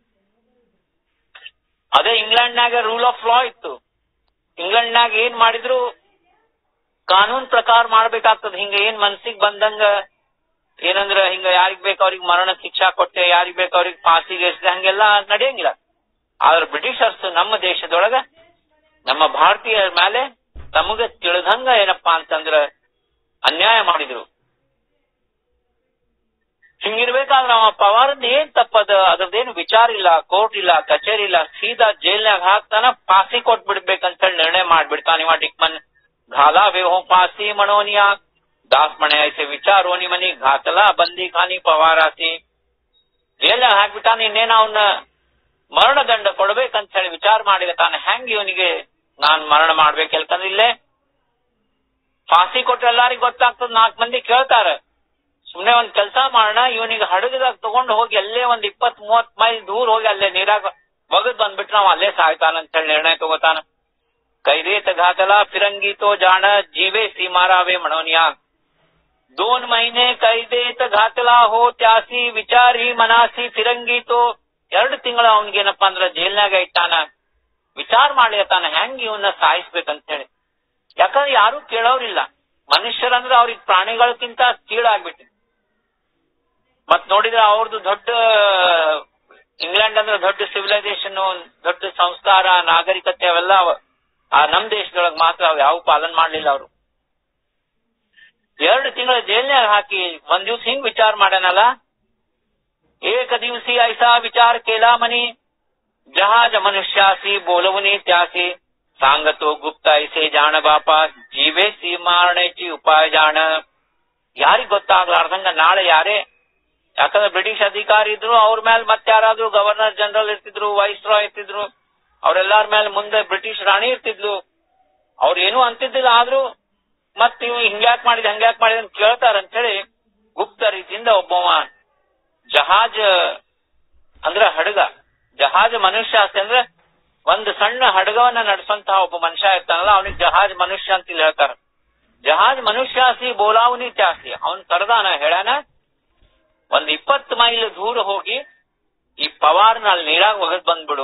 ಅದೇ ಇಂಗ್ಲೆಂಡ್ನಾಗ ರೂಲ್ ಆಫ್ ಲಾ ಇತ್ತು ಇಂಗ್ಲೆಂಡ್ನಾಗ ಏನ್ ಮಾಡಿದ್ರು ಕಾನೂನ್ ಪ್ರಕಾರ ಮಾಡ್ಬೇಕಾಗ್ತದ ಹಿಂಗ ಏನ್ ಮನ್ಸಿಗೆ ಬಂದಂಗ ಏನಂದ್ರ ಹಿಂಗ ಯಾರಿಗ್ ಬೇಕು ಅವ್ರಿಗೆ ಮರಣ ಶಿಕ್ಷಾ ಕೊಟ್ಟೆ ಯಾರಿಗ್ ಬೇಕು ಅವ್ರಿಗೆ ಫಾಸಿಗೆ ಎಸ್ದೆ ಹಂಗೆಲ್ಲ ನಡೆಯಂಗಿಲ್ಲ ಆದ್ರೆ ಬ್ರಿಟಿಷರ್ಸ್ ನಮ್ಮ ದೇಶದೊಳಗ ನಮ್ಮ ಭಾರತೀಯರ ಮೇಲೆ ತಮಗ ತಿಳಿದಂಗ ಏನಪ್ಪಾ ಅಂತಂದ್ರ ಅನ್ಯಾಯ ಮಾಡಿದ್ರು ಹಿಂಗಿರ್ಬೇಕಾದ್ರೆ ಅವ ಪವಾರದ್ ಏನ್ ತಪ್ಪದ ಅದ್ರದ್ದೇನು ವಿಚಾರ ಇಲ್ಲ ಕೋರ್ಟ್ ಇಲ್ಲ ಕಚೇರಿ ಇಲ್ಲ ಸೀದಾ ಜೈಲ್ನಾಗ ಹಾಕ್ತಾನ ಫಾಸಿ ಕೊಟ್ಬಿಡ್ಬೇಕಂತ ಹೇಳಿ ನಿರ್ಣಯ ಮಾಡ್ಬಿಡ್ತಾನ ಇವ ಡಿಕ್ಮನ್ घाला वे हो फासी म्हणोनिया दास म्हणे ऐसे विचार ಓನಿ ಮನಿ ಘಾತಲ ಬಂದಿ ಖಾನಿ ಪವಾರಾಸಿ ಜೈಲ ಹಾಕ್ಬಿಟ್ಟಾನ ಇನ್ನೇನ ಅವನ್ನ ಮರಣದಂಡ ಕೊಡ್ಬೇಕಂತ ಹೇಳಿ ವಿಚಾರ ಮಾಡಿದ ತಾನು ಹೆಂಗ್ ಇವನಿಗೆ ನಾನ್ ಮರಣ ಮಾಡ್ಬೇಕು ಯಾಕಂದ್ರೆ ಇಲ್ಲೇ ಫಾಸಿ ಕೊಟ್ರೆ ಎಲ್ಲಾರಿಗೂ ಗೊತ್ತಾಗ್ತದ ನಾಲ್ಕು ಮಂದಿ ಕೇಳ್ತಾರ ಸುಮ್ನೆ ಒಂದ್ ಕೆಲಸ ಮಾಡೋಣ ಇವನಿಗೆ ಹಡಗದಾಗ ತಗೊಂಡು ಹೋಗಿ ಅಲ್ಲೇ ಒಂದ್ ಇಪ್ಪತ್ ಮೂವತ್ ಮೈಲ್ ದೂರ ಹೋಗಿ ಅಲ್ಲೇ ನೀರಾಗ ಒಗದ್ ಬಂದ್ಬಿಟ್ರೆ ನಾವ್ ಅಲ್ಲೇ ಸಾಯ್ತಾನ ಅಂತ ಹೇಳಿ ನಿರ್ಣಯ ತಗೋತಾನ कैरेत घातला फिरंगी तो जाण जीवे सी मारावे म्हणून या दोन महिने कैदेत घातला हो त्यासी ವಿಚಾರಿ ಮನಾಸಿ ಫಿರಂಗಿ ತೋ ಎರಡು ತಿಂಗಳ ಅವನಿಗೇನಪ್ಪಾ ಅಂದ್ರ ಜೈಲ್ನಾಗ ಇಟ್ಟಾನ ವಿಚಾರ ಮಾಡ್ಲಿತಾನ ಹೆಂಗ್ ಇವನ್ನ ಸಾಯಿಸ್ಬೇಕಂತ ಹೇಳಿ ಯಾಕಂದ್ರೆ ಯಾರು ಕೇಳೋರಿಲ್ಲ ಮನುಷ್ಯರಂದ್ರೆ ಅವ್ರಿಗೆ ಪ್ರಾಣಿಗಳಕ್ಕಿಂತ ಕೀಳಾಗ್ಬಿಟ್ಟಿದೆ ಮತ್ ನೋಡಿದ್ರೆ ಅವ್ರದ್ದು ದೊಡ್ಡ ಇಂಗ್ಲೆಂಡ್ ಅಂದ್ರೆ ದೊಡ್ಡ ಸಿವಿಲೈಸೇಷನ್ ದೊಡ್ಡ ಸಂಸ್ಕಾರ ನಾಗರಿಕತೆ ಅವೆಲ್ಲ ಅವ. ಆ ನಮ್ ದೇಶದೊಳಗ್ ಮಾತ್ರ ಅವ್ ಯಾವ ಪಾಲನ್ ಮಾಡ್ಲಿಲ್ಲ ಅವರು ಎರಡು ತಿಂಗಳ ಜೈಲ್ನಾಗ ಹಾಕಿ ಒಂದ್ ದಿವ್ಸ ಹಿಂಗ್ ವಿಚಾರ ಮಾಡ್ಯಾನಲ್ಲ ಏಕ ದಿವಸಿ ಐಸಾ ವಿಚಾರ ಕೇಲಾ ಮನಿ ಜಹಾಜ ಮನುಷ್ಯಾಸಿ ಬೋಲವನಿ ತ್ಯಾಸಿ ಸಾಂಗತೋ ಗುಪ್ತ ಐಸೆ ಜಾಣ ಬಾಪ ಜೀವೇ ಸಿ ಮಾರಣೆಚಿ ಉಪಾಯ ಜಾಣ ಯಾರಿಗ್ ಗೊತ್ತಾಗ್ಲಾರ್ದಂಗ ನಾಳೆ ಯಾರೇ ಯಾಕಂದ್ರೆ ಬ್ರಿಟಿಷ್ ಅಧಿಕಾರಿ ಇದ್ರು ಅವ್ರ ಮೇಲೆ ಮತ್ತೆ ಯಾರಾದ್ರೂ ಗವರ್ನರ್ ಜನರಲ್ ಇರ್ತಿದ್ರು ವೈಸ್ ರಾಯ್ ಇರ್ತಿದ್ರು ಅವ್ರೆಲ್ಲಾರ ಮೇಲೆ ಮುಂದೆ ಬ್ರಿಟಿಷ್ ರಾಣಿ ಇರ್ತಿದ್ಲು ಅವ್ರು ಏನೂ ಅಂತಿದ್ದಿಲ್ಲ ಆದ್ರೂ ಮತ್ ನೀವು ಹಿಂಗ್ಯಾಕ್ ಮಾಡಿದ ಹಂಗ್ಯಾಕ್ ಮಾಡಿದ ಅಂತ ಕೇಳ್ತಾರ ಅಂತೇಳಿ ಗುಪ್ತ ರೀತಿಯಿಂದ ಒಬ್ಬವ ಜಹಾಜ್ ಅಂದ್ರ ಹಡಗ ಜಹಾಜ್ ಮನುಷ್ಯ ಅಷ್ಟೇ ಅಂದ್ರೆ ಒಂದು ಸಣ್ಣ ಹಡಗವನ್ನ ನಡೆಸುವಂತಹ ಒಬ್ಬ ಮನುಷ್ಯ ಇರ್ತಾನಲ್ಲ ಅವನಿಗೆ ಜಹಾಜ್ ಮನುಷ್ಯ ಅಂತ ಇಲ್ಲಿ ಹೇಳ್ತಾರ ಜಹಾಜ್ ಮನುಷ್ಯಾಸಿ ಬೋಲಾವನಿ ತ್ಯಾಸಿ ಅವನ್ ಕರೆದಾನ ಹೇಳ್ಯಾನ ಒಂದ್ ಇಪ್ಪತ್ತು ಮೈಲ್ ದೂರ ಹೋಗಿ ಈ ಪವಾರ್ನ ಅಲ್ಲಿ ನೀರಾಗ ಒಗದ್ ಬಂದ್ಬಿಡು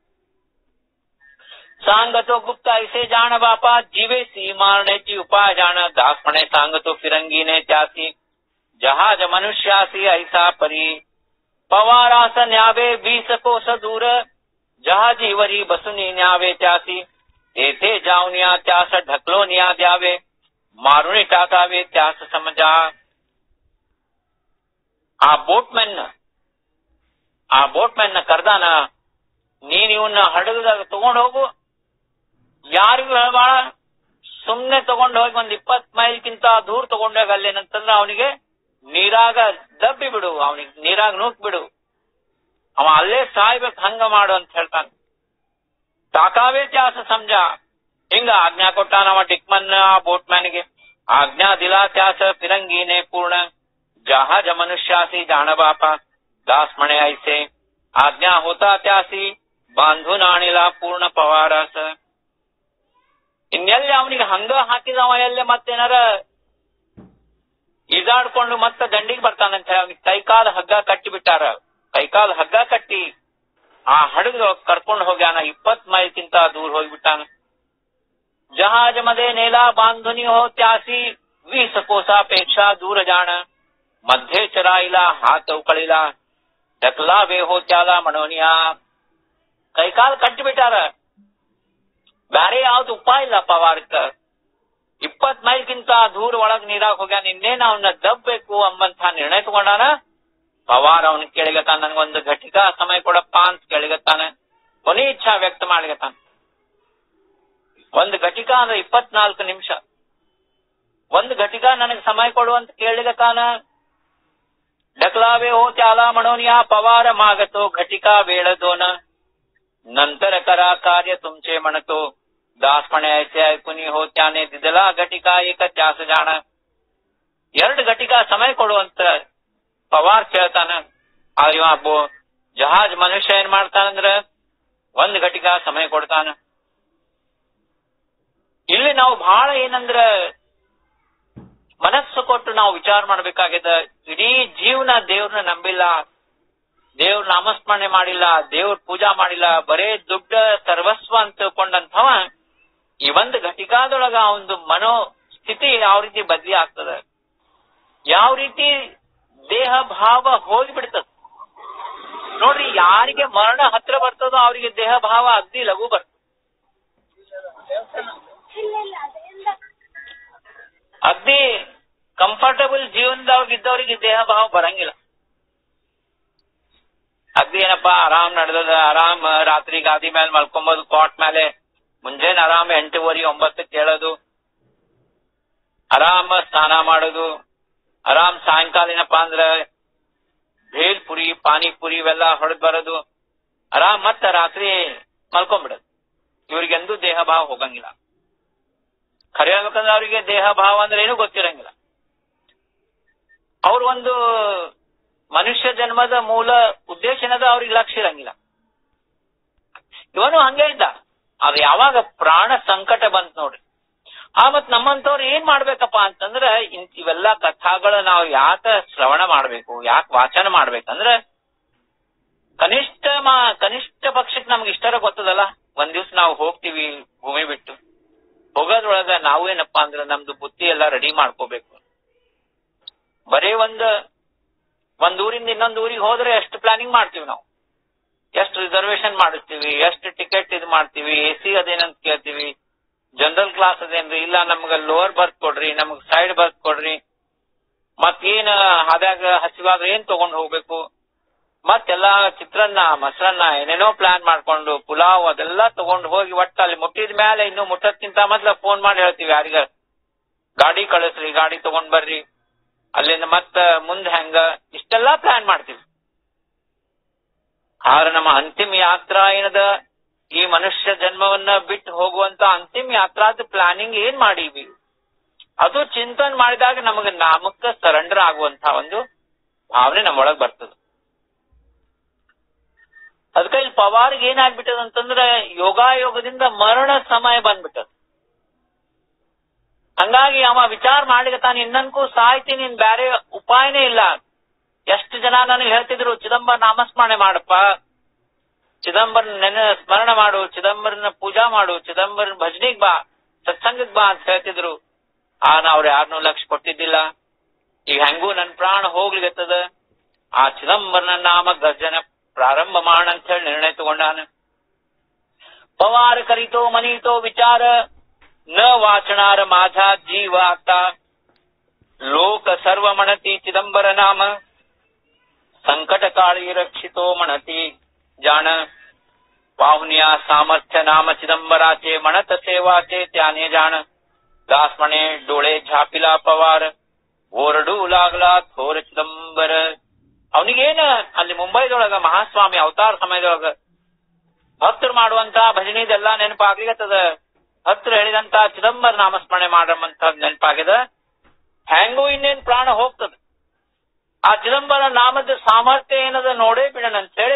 सांगतो गुप्त ऐसे जाण बापा जीवे सी मारण्याची उपाय जाण दासपणे सांगतो फिरंगीने त्यासी जहाज मनुष्यासी ऐसा परी पवारास न्यावे वीस कोस दूर जहाजीवरी बसुनी न्यावे त्यासी तेथे जाऊन या त्यास ढकलून या द्यावे मारुणी टाकावे त्यास समजा ಆ ಬೋಟ್ಮೆನ್ ಆ ಬೋಟ್ಮೆನ್ ಕರ್ದಾನ ನೀನ್ ಇವನ್ನ ಹಡಗದಾಗ ತಗೊಂಡ್ ಹೋಗು ಯಾರಿಗೂ ಹೇಳ್ಬಾಳ ಸುಮ್ನೆ ತಗೊಂಡ್ ಹೋಗಿ ಒಂದ್ ಇಪ್ಪತ್ ಮೈಲ್ಗಿಂತ ದೂರ ತಗೊಂಡೋಗ ಅಲ್ಲೇನಂತಂದ್ರ ಅವನಿಗೆ ನೀರಾಗ ದಬ್ಬಿ ಬಿಡು ಅವನಿಗೆ ನೀರಾಗ ನೂಕ್ ಬಿಡು ಅವ ಅಲ್ಲೇ ಸಾಯ್ಬೇಕು ಹಂಗ ಮಾಡು ಅಂತ ಹೇಳ್ತಾನ ತಾಕಾವೇ ತ್ಯಾಸ ಸಮಜ ಹಿಂಗ ಆಜ್ಞಾ ಕೊಟ್ಟಾನ ಅವ ಡಿಕ್ಮನ್ ಆ ಬೋಟ್ ಮ್ಯಾನ್ಗೆ ಆಜ್ಞಾ ದಿಲಾ ತ್ಯಾಸ ಫಿರಂಗೀನೆ ಪೂರ್ಣ जहाज मनुष्यासी जाण बापा दास म्हणे ऐसे आज्ञा होता त्यासी ಬಾಂಧೂನ್ ಆಣಿಲ ಪೂರ್ಣ ಪವಾರಸ ಇನ್ನೆಲ್ಲಿ ಅವನಿಗೆ ಹಂಗ ಹಾಕಿದವ ಎಲ್ಲೇ ಮತ್ತೇನಾರ ಈಜಾಡ್ಕೊಂಡು ಮತ್ತೆ ದಂಡಿಗೆ ಬರ್ತಾನಂತ ಹೇಳಿ ಅವನಿಗೆ ಕೈಕಾಲ ಹಗ್ಗ ಕಟ್ಟಿ ಬಿಟ್ಟಾರ ಕೈಕಾಲ ಹಗ್ಗ ಕಟ್ಟಿ ಆ ಹಡಗ ಕರ್ಕೊಂಡು ಹೋಗ್ಯಾನ ಇಪ್ಪತ್ ಮೈಲ್ಕಿಂತ ದೂರ ಹೋಗ್ಬಿಟ್ಟಾನ ಜಹಾಜ ಮದೆ ನೇಲಾ ಬಾಂಧುನಿ ಹೋ ತ್ಯಾಸಿ वीस कोसापेक्षा दूर जाण मध्ये चराईला हात उकळीला ढकलावे हो त्याला म्हणून या ಕೈಕಾಲು ಕಟ್ಟಿ ಬಿಟ್ಟಾರ ಬ್ಯಾರೆ ಯಾವ್ದು ಉಪಾಯ ಇಲ್ಲ ಪವಾರಕ್ಕ ಇಪ್ಪತ್ ಮೈಲ್ಗಿಂತ ದೂರ ಒಳಗ್ ನೀರಾಗ ಹೋಗ್ಯಾನ ಇನ್ನೇನ್ ಅವನ್ನ ದಬ್ಬೇಕು ಅಂಬಂತ ನಿರ್ಣಯ ತಗೊಂಡಾನ ಪವಾರ ಅವನ್ ಕೇಳಿಗತ್ತಾನ ನನ್ಗೊಂದು ಘಟಿಕ ಸಮಯ ಕೊಡಪ್ಪ ಅಂತ ಕೇಳಿಗತ್ತಾನ ಕೊನೆ ಇಚ್ಛಾ ವ್ಯಕ್ತ ಮಾಡ್ಲಿಗತ್ತಾನ ಒಂದು ಘಟಿಕ ಅಂದ್ರೆ ಇಪ್ಪತ್ನಾಲ್ಕು ನಿಮಿಷ ಒಂದು ಘಟಿಕ ನನಗೆ ಸಮಯ ಕೊಡು ಅಂತ ಕೇಳಿದ ಕಾಲ ढकलावे हो त्याला म्हणून या पवार मागतो घटिका वेळ दोन नंतर करा कार्य तुमचे म्हणतो दास म्हणायचे ऐकून हो त्याने दिदला घटिका एक ತ್ಯಾಸ ಜಾಣ ಎರಡು ಘಟಿಕ ಸಮಯ ಕೊಡುವಂತ ಪವಾರ್ ಕೇಳ್ತಾನ ಆ ಇವ ಬೋ- ಜಹಾಜ್ ಮನುಷ್ಯ ಏನ್ ಮಾಡ್ತಾನಂದ್ರ ಒಂದ್ ಘಟಿಕ ಸಮಯ ಕೊಡ್ತಾನ ಇಲ್ಲಿ ನಾವು ಬಹಳ ಏನಂದ್ರ ಮನಸ್ಸು ಕೊಟ್ಟು ನಾವು ವಿಚಾರ ಮಾಡ್ಬೇಕಾಗಿದೆ ಇಡೀ ಜೀವನ ದೇವ್ರನ್ನ ನಂಬಿಲ್ಲ ದೇವ್ರ ನಾಮಸ್ಮರಣೆ ಮಾಡಿಲ್ಲ ದೇವ್ರ ಪೂಜಾ ಮಾಡಿಲ್ಲ ಬರೇ ದುಡ್ಡ ಸರ್ವಸ್ವ ಅಂತ ತಿಳ್ಕೊಂಡಂಥವ ಈ ಒಂದು ಘಟಿಕಾದೊಳಗ ಒಂದು ಮನೋ ಸ್ಥಿತಿ ಯಾವ ರೀತಿ ಬದಲಿ ಆಗ್ತದ ಯಾವ ರೀತಿ ದೇಹ ಭಾವ ಹೋಗ್ಬಿಡ್ತದ ನೋಡ್ರಿ ಯಾರಿಗೆ ಮರಣ ಹತ್ರ ಬರ್ತದೋ ಅವರಿಗೆ ದೇಹ ಭಾವ ಅಗ್ದಿ ಲಘು ಬರ್ತದೆ ಅಗ್ದಿ ಕಂಫರ್ಟಬಲ್ ಜೀವನದೊಳಗೆ ಇದ್ದವರಿಗೆ ದೇಹ ಭಾವ ಬರಂಗಿಲ್ಲ ಅಗ್ದಿ ಏನಪ್ಪಾ ಆರಾಮ್ ನಡೆದದ ಆರಾಮ್ ರಾತ್ರಿ ಗಾದಿ ಮೇಲೆ ಮಲ್ಕೊಂಬೋದು ಕಾಟ್ ಮೇಲೆ ಮುಂಜಾನೆ ಆರಾಮ್ ಎಂಟೂವರೆ ಒಂಬತ್ತಕ್ಕೆ ಕೇಳೋದು ಆರಾಮ ಸ್ನಾನ ಮಾಡೋದು ಆರಾಮ್ ಸಾಯಂಕಾಲ ಏನಪ್ಪಾ ಅಂದ್ರ ಭೇಲ್ ಪುರಿ ಪಾನಿಪುರಿ ಇವೆಲ್ಲ ಹೊಡೆದ್ ಬರೋದು ಆರಾಮ್ ಮತ್ತ ರಾತ್ರಿ ಮಲ್ಕೊಂಡ್ಬಿಡೋದು ಇವ್ರಿಗೆಂದೂ ದೇಹ ಭಾವ ಹೋಗಂಗಿಲ್ಲ ಖರೆ ಹೇಳ್ಬೇಕಂದ್ರೆ ಅವರಿಗೆ ದೇಹ ಭಾವ ಅಂದ್ರೆ ಏನೂ ಗೊತ್ತಿರಂಗಿಲ್ಲ ಅವ್ರ ಒಂದು ಮನುಷ್ಯ ಜನ್ಮದ ಮೂಲ ಉದ್ದೇಶ ಏನದ ಅವ್ರಿಗೆ ಲಕ್ಷ್ಯ ಇರಂಗಿಲ್ಲ ಇವನು ಹಂಗೆ ಇದ್ದ ಅದು ಯಾವಾಗ ಪ್ರಾಣ ಸಂಕಟ ಬಂತ್ ನೋಡ್ರಿ ಆ ಮತ್ ನಮ್ಮಂತವ್ರು ಏನ್ ಮಾಡ್ಬೇಕಪ್ಪ ಅಂತಂದ್ರ ಇಂತ ಇವೆಲ್ಲ ಕಥಾಗಳ ನಾವು ಯಾಕ ಶ್ರವಣ ಮಾಡ್ಬೇಕು ಯಾಕೆ ವಾಚನ ಮಾಡ್ಬೇಕಂದ್ರ ಕನಿಷ್ಠ ಮಾ ಕನಿಷ್ಠ ಪಕ್ಷಕ್ಕೆ ನಮ್ಗೆ ಇಷ್ಟರ ಗೊತ್ತದಲ್ಲ ಒಂದ್ ದಿವ್ಸ ನಾವು ಹೋಗ್ತೀವಿ ಭೂಮಿ ಬಿಟ್ಟು ಹೋಗೋದ್ರೊಳಗ ನಾವು ಏನಪ್ಪಾ ಅಂದ್ರ ನಮ್ದು ಬುದ್ಧಿ ಎಲ್ಲ ರೆಡಿ ಮಾಡ್ಕೋಬೇಕು ಬರೇ ಒಂದ್ ಒಂದ್ ಊರಿಂದ ಇನ್ನೊಂದ್ ಊರಿಗೆ ಹೋದ್ರೆ ಎಷ್ಟು ಪ್ಲಾನಿಂಗ್ ಮಾಡ್ತೀವಿ ನಾವು ಎಷ್ಟು ರಿಸರ್ವೇಶನ್ ಮಾಡಿಸ್ತೀವಿ ಎಷ್ಟು ಟಿಕೆಟ್ ಇದು ಮಾಡ್ತೀವಿ ಎ ಸಿ ಅದೇನಂತ ಕೇಳ್ತೀವಿ ಜನರಲ್ ಕ್ಲಾಸ್ ಅದೇನ್ರಿ ಇಲ್ಲ ನಮ್ಗ ಲೋವರ್ ಬರ್ತ್ ಕೊಡ್ರಿ ನಮಗ್ ಸೈಡ್ ಬರ್ತ್ ಕೊಡ್ರಿ ಮತ್ತೇನ್ ಹಾದ್ಯಾಗ ಹಸಿವಾದ್ರೆ ಏನ್ ತಗೊಂಡ್ ಹೋಗ್ಬೇಕು ಮತ್ತೆಲ್ಲ ಚಿತ್ರಾನ್ನ ಮೊಸರನ್ನ ಏನೇನೋ ಪ್ಲಾನ್ ಮಾಡ್ಕೊಂಡು ಪುಲಾವ್ ಅದೆಲ್ಲ ತಗೊಂಡ್ ಹೋಗಿ ಒಟ್ಟ ಅಲ್ಲಿ ಮುಟ್ಟಿದ ಮೇಲೆ ಇನ್ನು ಮುಟ್ಟದ್ಕಿಂತ ಮೊದ್ಲ ಫೋನ್ ಮಾಡಿ ಹೇಳ್ತೀವಿ ಯಾರಿಗ ಗಾಡಿ ಕಳಿಸ್ರಿ ಗಾಡಿ ತಗೊಂಡ್ ಬರ್ರಿ ಅಲ್ಲಿಂದ ಮತ್ತ ಮುಂದ್ ಹೆಂಗ ಇಷ್ಟೆಲ್ಲಾ ಪ್ಲಾನ್ ಮಾಡ್ತೀವಿ ಆದ್ರೆ ನಮ್ಮ ಅಂತಿಮ ಯಾತ್ರಾ ಏನದ ಈ ಮನುಷ್ಯ ಜನ್ಮವನ್ನ ಬಿಟ್ಟು ಹೋಗುವಂತ ಅಂತಿಮ ಯಾತ್ರಾದ ಪ್ಲಾನಿಂಗ್ ಏನ್ ಮಾಡೀವಿ ಅದು ಚಿಂತನೆ ಮಾಡಿದಾಗ ನಮಗೆ ನಾಮಕ್ಕ ಸರೆಂಡರ್ ಆಗುವಂತ ಒಂದು ಭಾವನೆ ನಮ್ಮೊಳಗ್ ಬರ್ತದೆ ಅದಕ್ಕೆ ಇಲ್ಲಿ ಪವಾರ್ಗೆ ಏನಾಗ್ಬಿಟ್ಟದ ಅಂತಂದ್ರೆ ಯೋಗಾಯೋಗದಿಂದ ಮರಣ ಸಮಯ ಬಂದ್ಬಿಟ್ಟದ ಹಂಗಾಗಿ ಅವ ವಿಚಾರ ಮಾಡಿದ ತಾನು ಇನ್ನನ್ಕೂ ಸಾಯ್ತೀನಿ ಇನ್ ಬ್ಯಾರೆ ಉಪಾಯನೇ ಇಲ್ಲ ಎಷ್ಟು ಜನ ನನಗೆ ಹೇಳ್ತಿದ್ರು ಚಿದಂಬರ ನಾಮಸ್ಮರಣೆ ಮಾಡಪ್ಪ ಚಿದಂಬರನ್ ನೆನ ಸ್ಮರಣ ಮಾಡು ಚಿದಂಬರನ ಪೂಜಾ ಮಾಡು ಚಿದಂಬರನ್ ಭಜನಿಗ್ ಬಾ ಸತ್ಸಂಗಕ್ ಬಾ ಅಂತ ಹೇಳ್ತಿದ್ರು ಆ ಅವ್ರು ಯಾರನ್ನೂ ಲಕ್ಷ ಕೊಟ್ಟಿದ್ದಿಲ್ಲ ಈಗ ಹೆಂಗೂ ನನ್ ಪ್ರಾಣ ಹೋಗ್ಲಿಗತ್ತದ ಆ ಚಿದಂಬರನ ನಾಮ ಗರ್ಜನ ಪ್ರಾರಂಭ ಮಾಡ ಅಂತ ಹೇಳಿ ನಿರ್ಣಯ ತಗೊಂಡಾನ ಪವಾರ ಕರಿತೋ ಮನೀತೋ ವಿಚಾರ ನ ವಾಚನಾರ ಮಾಧಾ ಜೀವ ಆತ ಲೋಕ ಸರ್ವ ಮಣತಿ ಚಿದಂಬರ ನಾಮ ಸಂಕಟ ಕಾಳಿ रक्षितो म्हणती जाण पाहुनिया सामर्थ्य नाम चिदंबराचे म्हणत सेवाचे त्याने जाण दास म्हणे डोळे झापिला पवार ಓರಡು लागला ಥೋರ ಚಿದಂಬರ ಅವನಿಗೇನ ಅಲ್ಲಿ ಮುಂಬೈದೊಳಗ ಮಹಾಸ್ವಾಮಿ ಅವತಾರ ಸಮಯದೊಳಗ ಭಕ್ತರು ಮಾಡುವಂತ ಭಜನಿದೆಲ್ಲ ನೆನಪಾಗ್ಲಿಗತ್ತದ ಭಕ್ತರು ಹೇಳಿದಂತ ಚಿದಂಬರ ನಾಮಸ್ಮರಣೆ ಮಾಡಮಂತ ನೆನಪಾಗ್ಯದ ಹೆಂಗೂ ಇನ್ನೇನ್ ಪ್ರಾಣ ಹೋಗ್ತದ ಆ ಚಿದಂಬರ ನಾಮದ ಸಾಮರ್ಥ್ಯ ಏನದ ನೋಡೇ ಬಿಡಣ ಅಂತೇಳಿ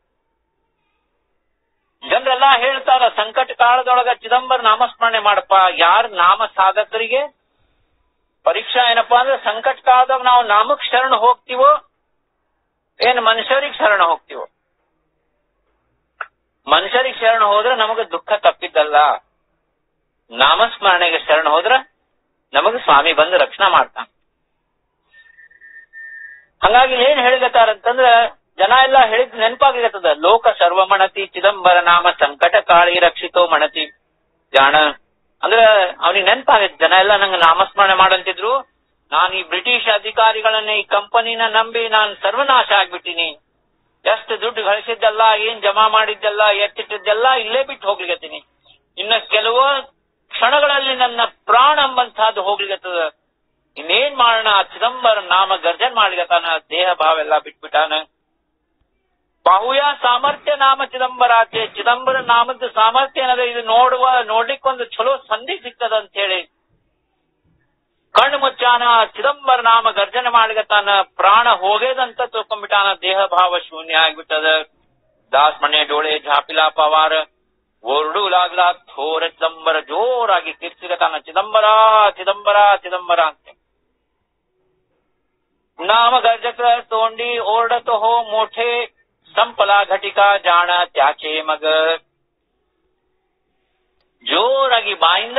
ಜನರೆಲ್ಲಾ ಹೇಳ್ತಾರ ಸಂಕಟ ಕಾಲದೊಳಗ ಚಿದಂಬರ ನಾಮಸ್ಮರಣೆ ಮಾಡಪ್ಪ ಯಾರ ನಾಮ ಸಾಧಕರಿಗೆ ಪರೀಕ್ಷಾ ಏನಪ್ಪಾ ಅಂದ್ರೆ ಸಂಕಟ ಕಾಲದಾಗ ನಾವು ನಾಮಕ್ ಶರಣ ಹೋಗ್ತೀವೋ ಏನ್ ಮನುಷ್ಯರಿಗೆ ಶರಣ ಹೋಗ್ತೀವೋ ಮನುಷ್ಯರಿಗೆ ಶರಣ ಹೋದ್ರೆ ನಮಗೆ ದುಃಖ ತಪ್ಪಿದ್ದಲ್ಲ ನಾಮಸ್ಮರಣೆಗೆ ಶರಣ ಹೋದ್ರ ನಮಗೆ ಸ್ವಾಮಿ ಬಂದು ರಕ್ಷಣಾ ಮಾಡ್ತಾನ ಹಂಗಾಗಿ ಏನ್ ಹೇಳಿಗತ್ತಾರಂತಂದ್ರ ಜನ ಎಲ್ಲ ಹೇಳಿದ್ ನೆನಪಾಗ್ಲಿಕತ್ತದ ಲೋಕ ಸರ್ವಮಣತಿ ಚಿದಂಬರ ನಾಮ ಸಂಕಟ ಕಾಳಿ ರಕ್ಷಿತೋ ಮಣತಿ ಜಾಣ ಅಂದ್ರ ಅವನಿಗೆ ನೆನಪಾಗೈತಿ ಜನ ಎಲ್ಲ ನಂಗೆ ನಾಮಸ್ಮರಣೆ ಮಾಡಂತಿದ್ರು ನಾನು ಈ ಬ್ರಿಟಿಷ್ ಅಧಿಕಾರಿಗಳನ್ನ ಈ ಕಂಪನಿನ ನಂಬಿ ನಾನು ಸರ್ವನಾಶ ಆಗ್ಬಿಟ್ಟಿನಿ ಎಷ್ಟು ದುಡ್ಡು ಗಳಿಸಿದ್ದೆಲ್ಲ ಏನ್ ಜಮಾ ಮಾಡಿದ್ದೆಲ್ಲ ಎತ್ತಿಟ್ಟಿದ್ದೆಲ್ಲ ಇಲ್ಲೇ ಬಿಟ್ಟು ಹೋಗ್ಲಿಕತ್ತೀನಿ ಇನ್ನ ಕೆಲವು ಕ್ಷಣಗಳಲ್ಲಿ ನನ್ನ ಪ್ರಾಣ ಎಂಬಂತಹದ್ದು ಹೋಗ್ಲಿಕತ್ತದ ಇನ್ನೇನ್ ಮಾಡೋಣ ಚಿದಂಬರ ನಾಮ ಗರ್ಜನ್ ಮಾಡ್ಲಿಕತ್ತಾನ ದೇಹ ಭಾವ ಎಲ್ಲ ಬಿಟ್ಬಿಟ್ಟಾನ ಬಾಹುಯ ಸಾಮರ್ಥ್ಯ ನಾಮ ಚಿದಂಬರಾಚೆ ಚಿದಂಬರ ನಾಮದ ಸಾಮರ್ಥ್ಯ ಏನದ ಇದು ನೋಡುವ ನೋಡ್ಲಿಕ್ಕೆ ಒಂದು ಚಲೋ ಸಂಧಿ ಸಿಗ್ತದ ಅಂತ ಹೇಳಿ ಕಣ್ಣು ಮುಚ್ಚಾನ ಚಿದಂಬರ ನಾಮ ಗರ್ಜನೆ ಮಾಡ್ಲಿಕತ್ತಾನ ಪ್ರಾಣ ಹೋಗೇದಂತ ತಿಳ್ಕೊಂಡ್ಬಿಟ್ಟಾನ ದೇಹ ಭಾವ ಶೂನ್ಯ ಆಗ್ಬಿಟ್ಟದ ದಾಸ್ ಮನೆ ಡೋಳೆ ಝಾಪಿಲಾ ಪವಾರ ಓರ್ಡು ಲಾಗ್ಲಾ ಥೋರ ಚಿದಂಬರ ಜೋರಾಗಿ ಕಿರ್ಚಿಗತಾನ ಚಿದಂಬರ ಚಿದಂಬರ ಚಿದಂಬರ ಅಂತ नाम गर्जक तोंडी ओरडत हो मोठे संपला घटिका जाण त्याचे मग ಜೋರಾಗಿ ಬಾಯಿಂದ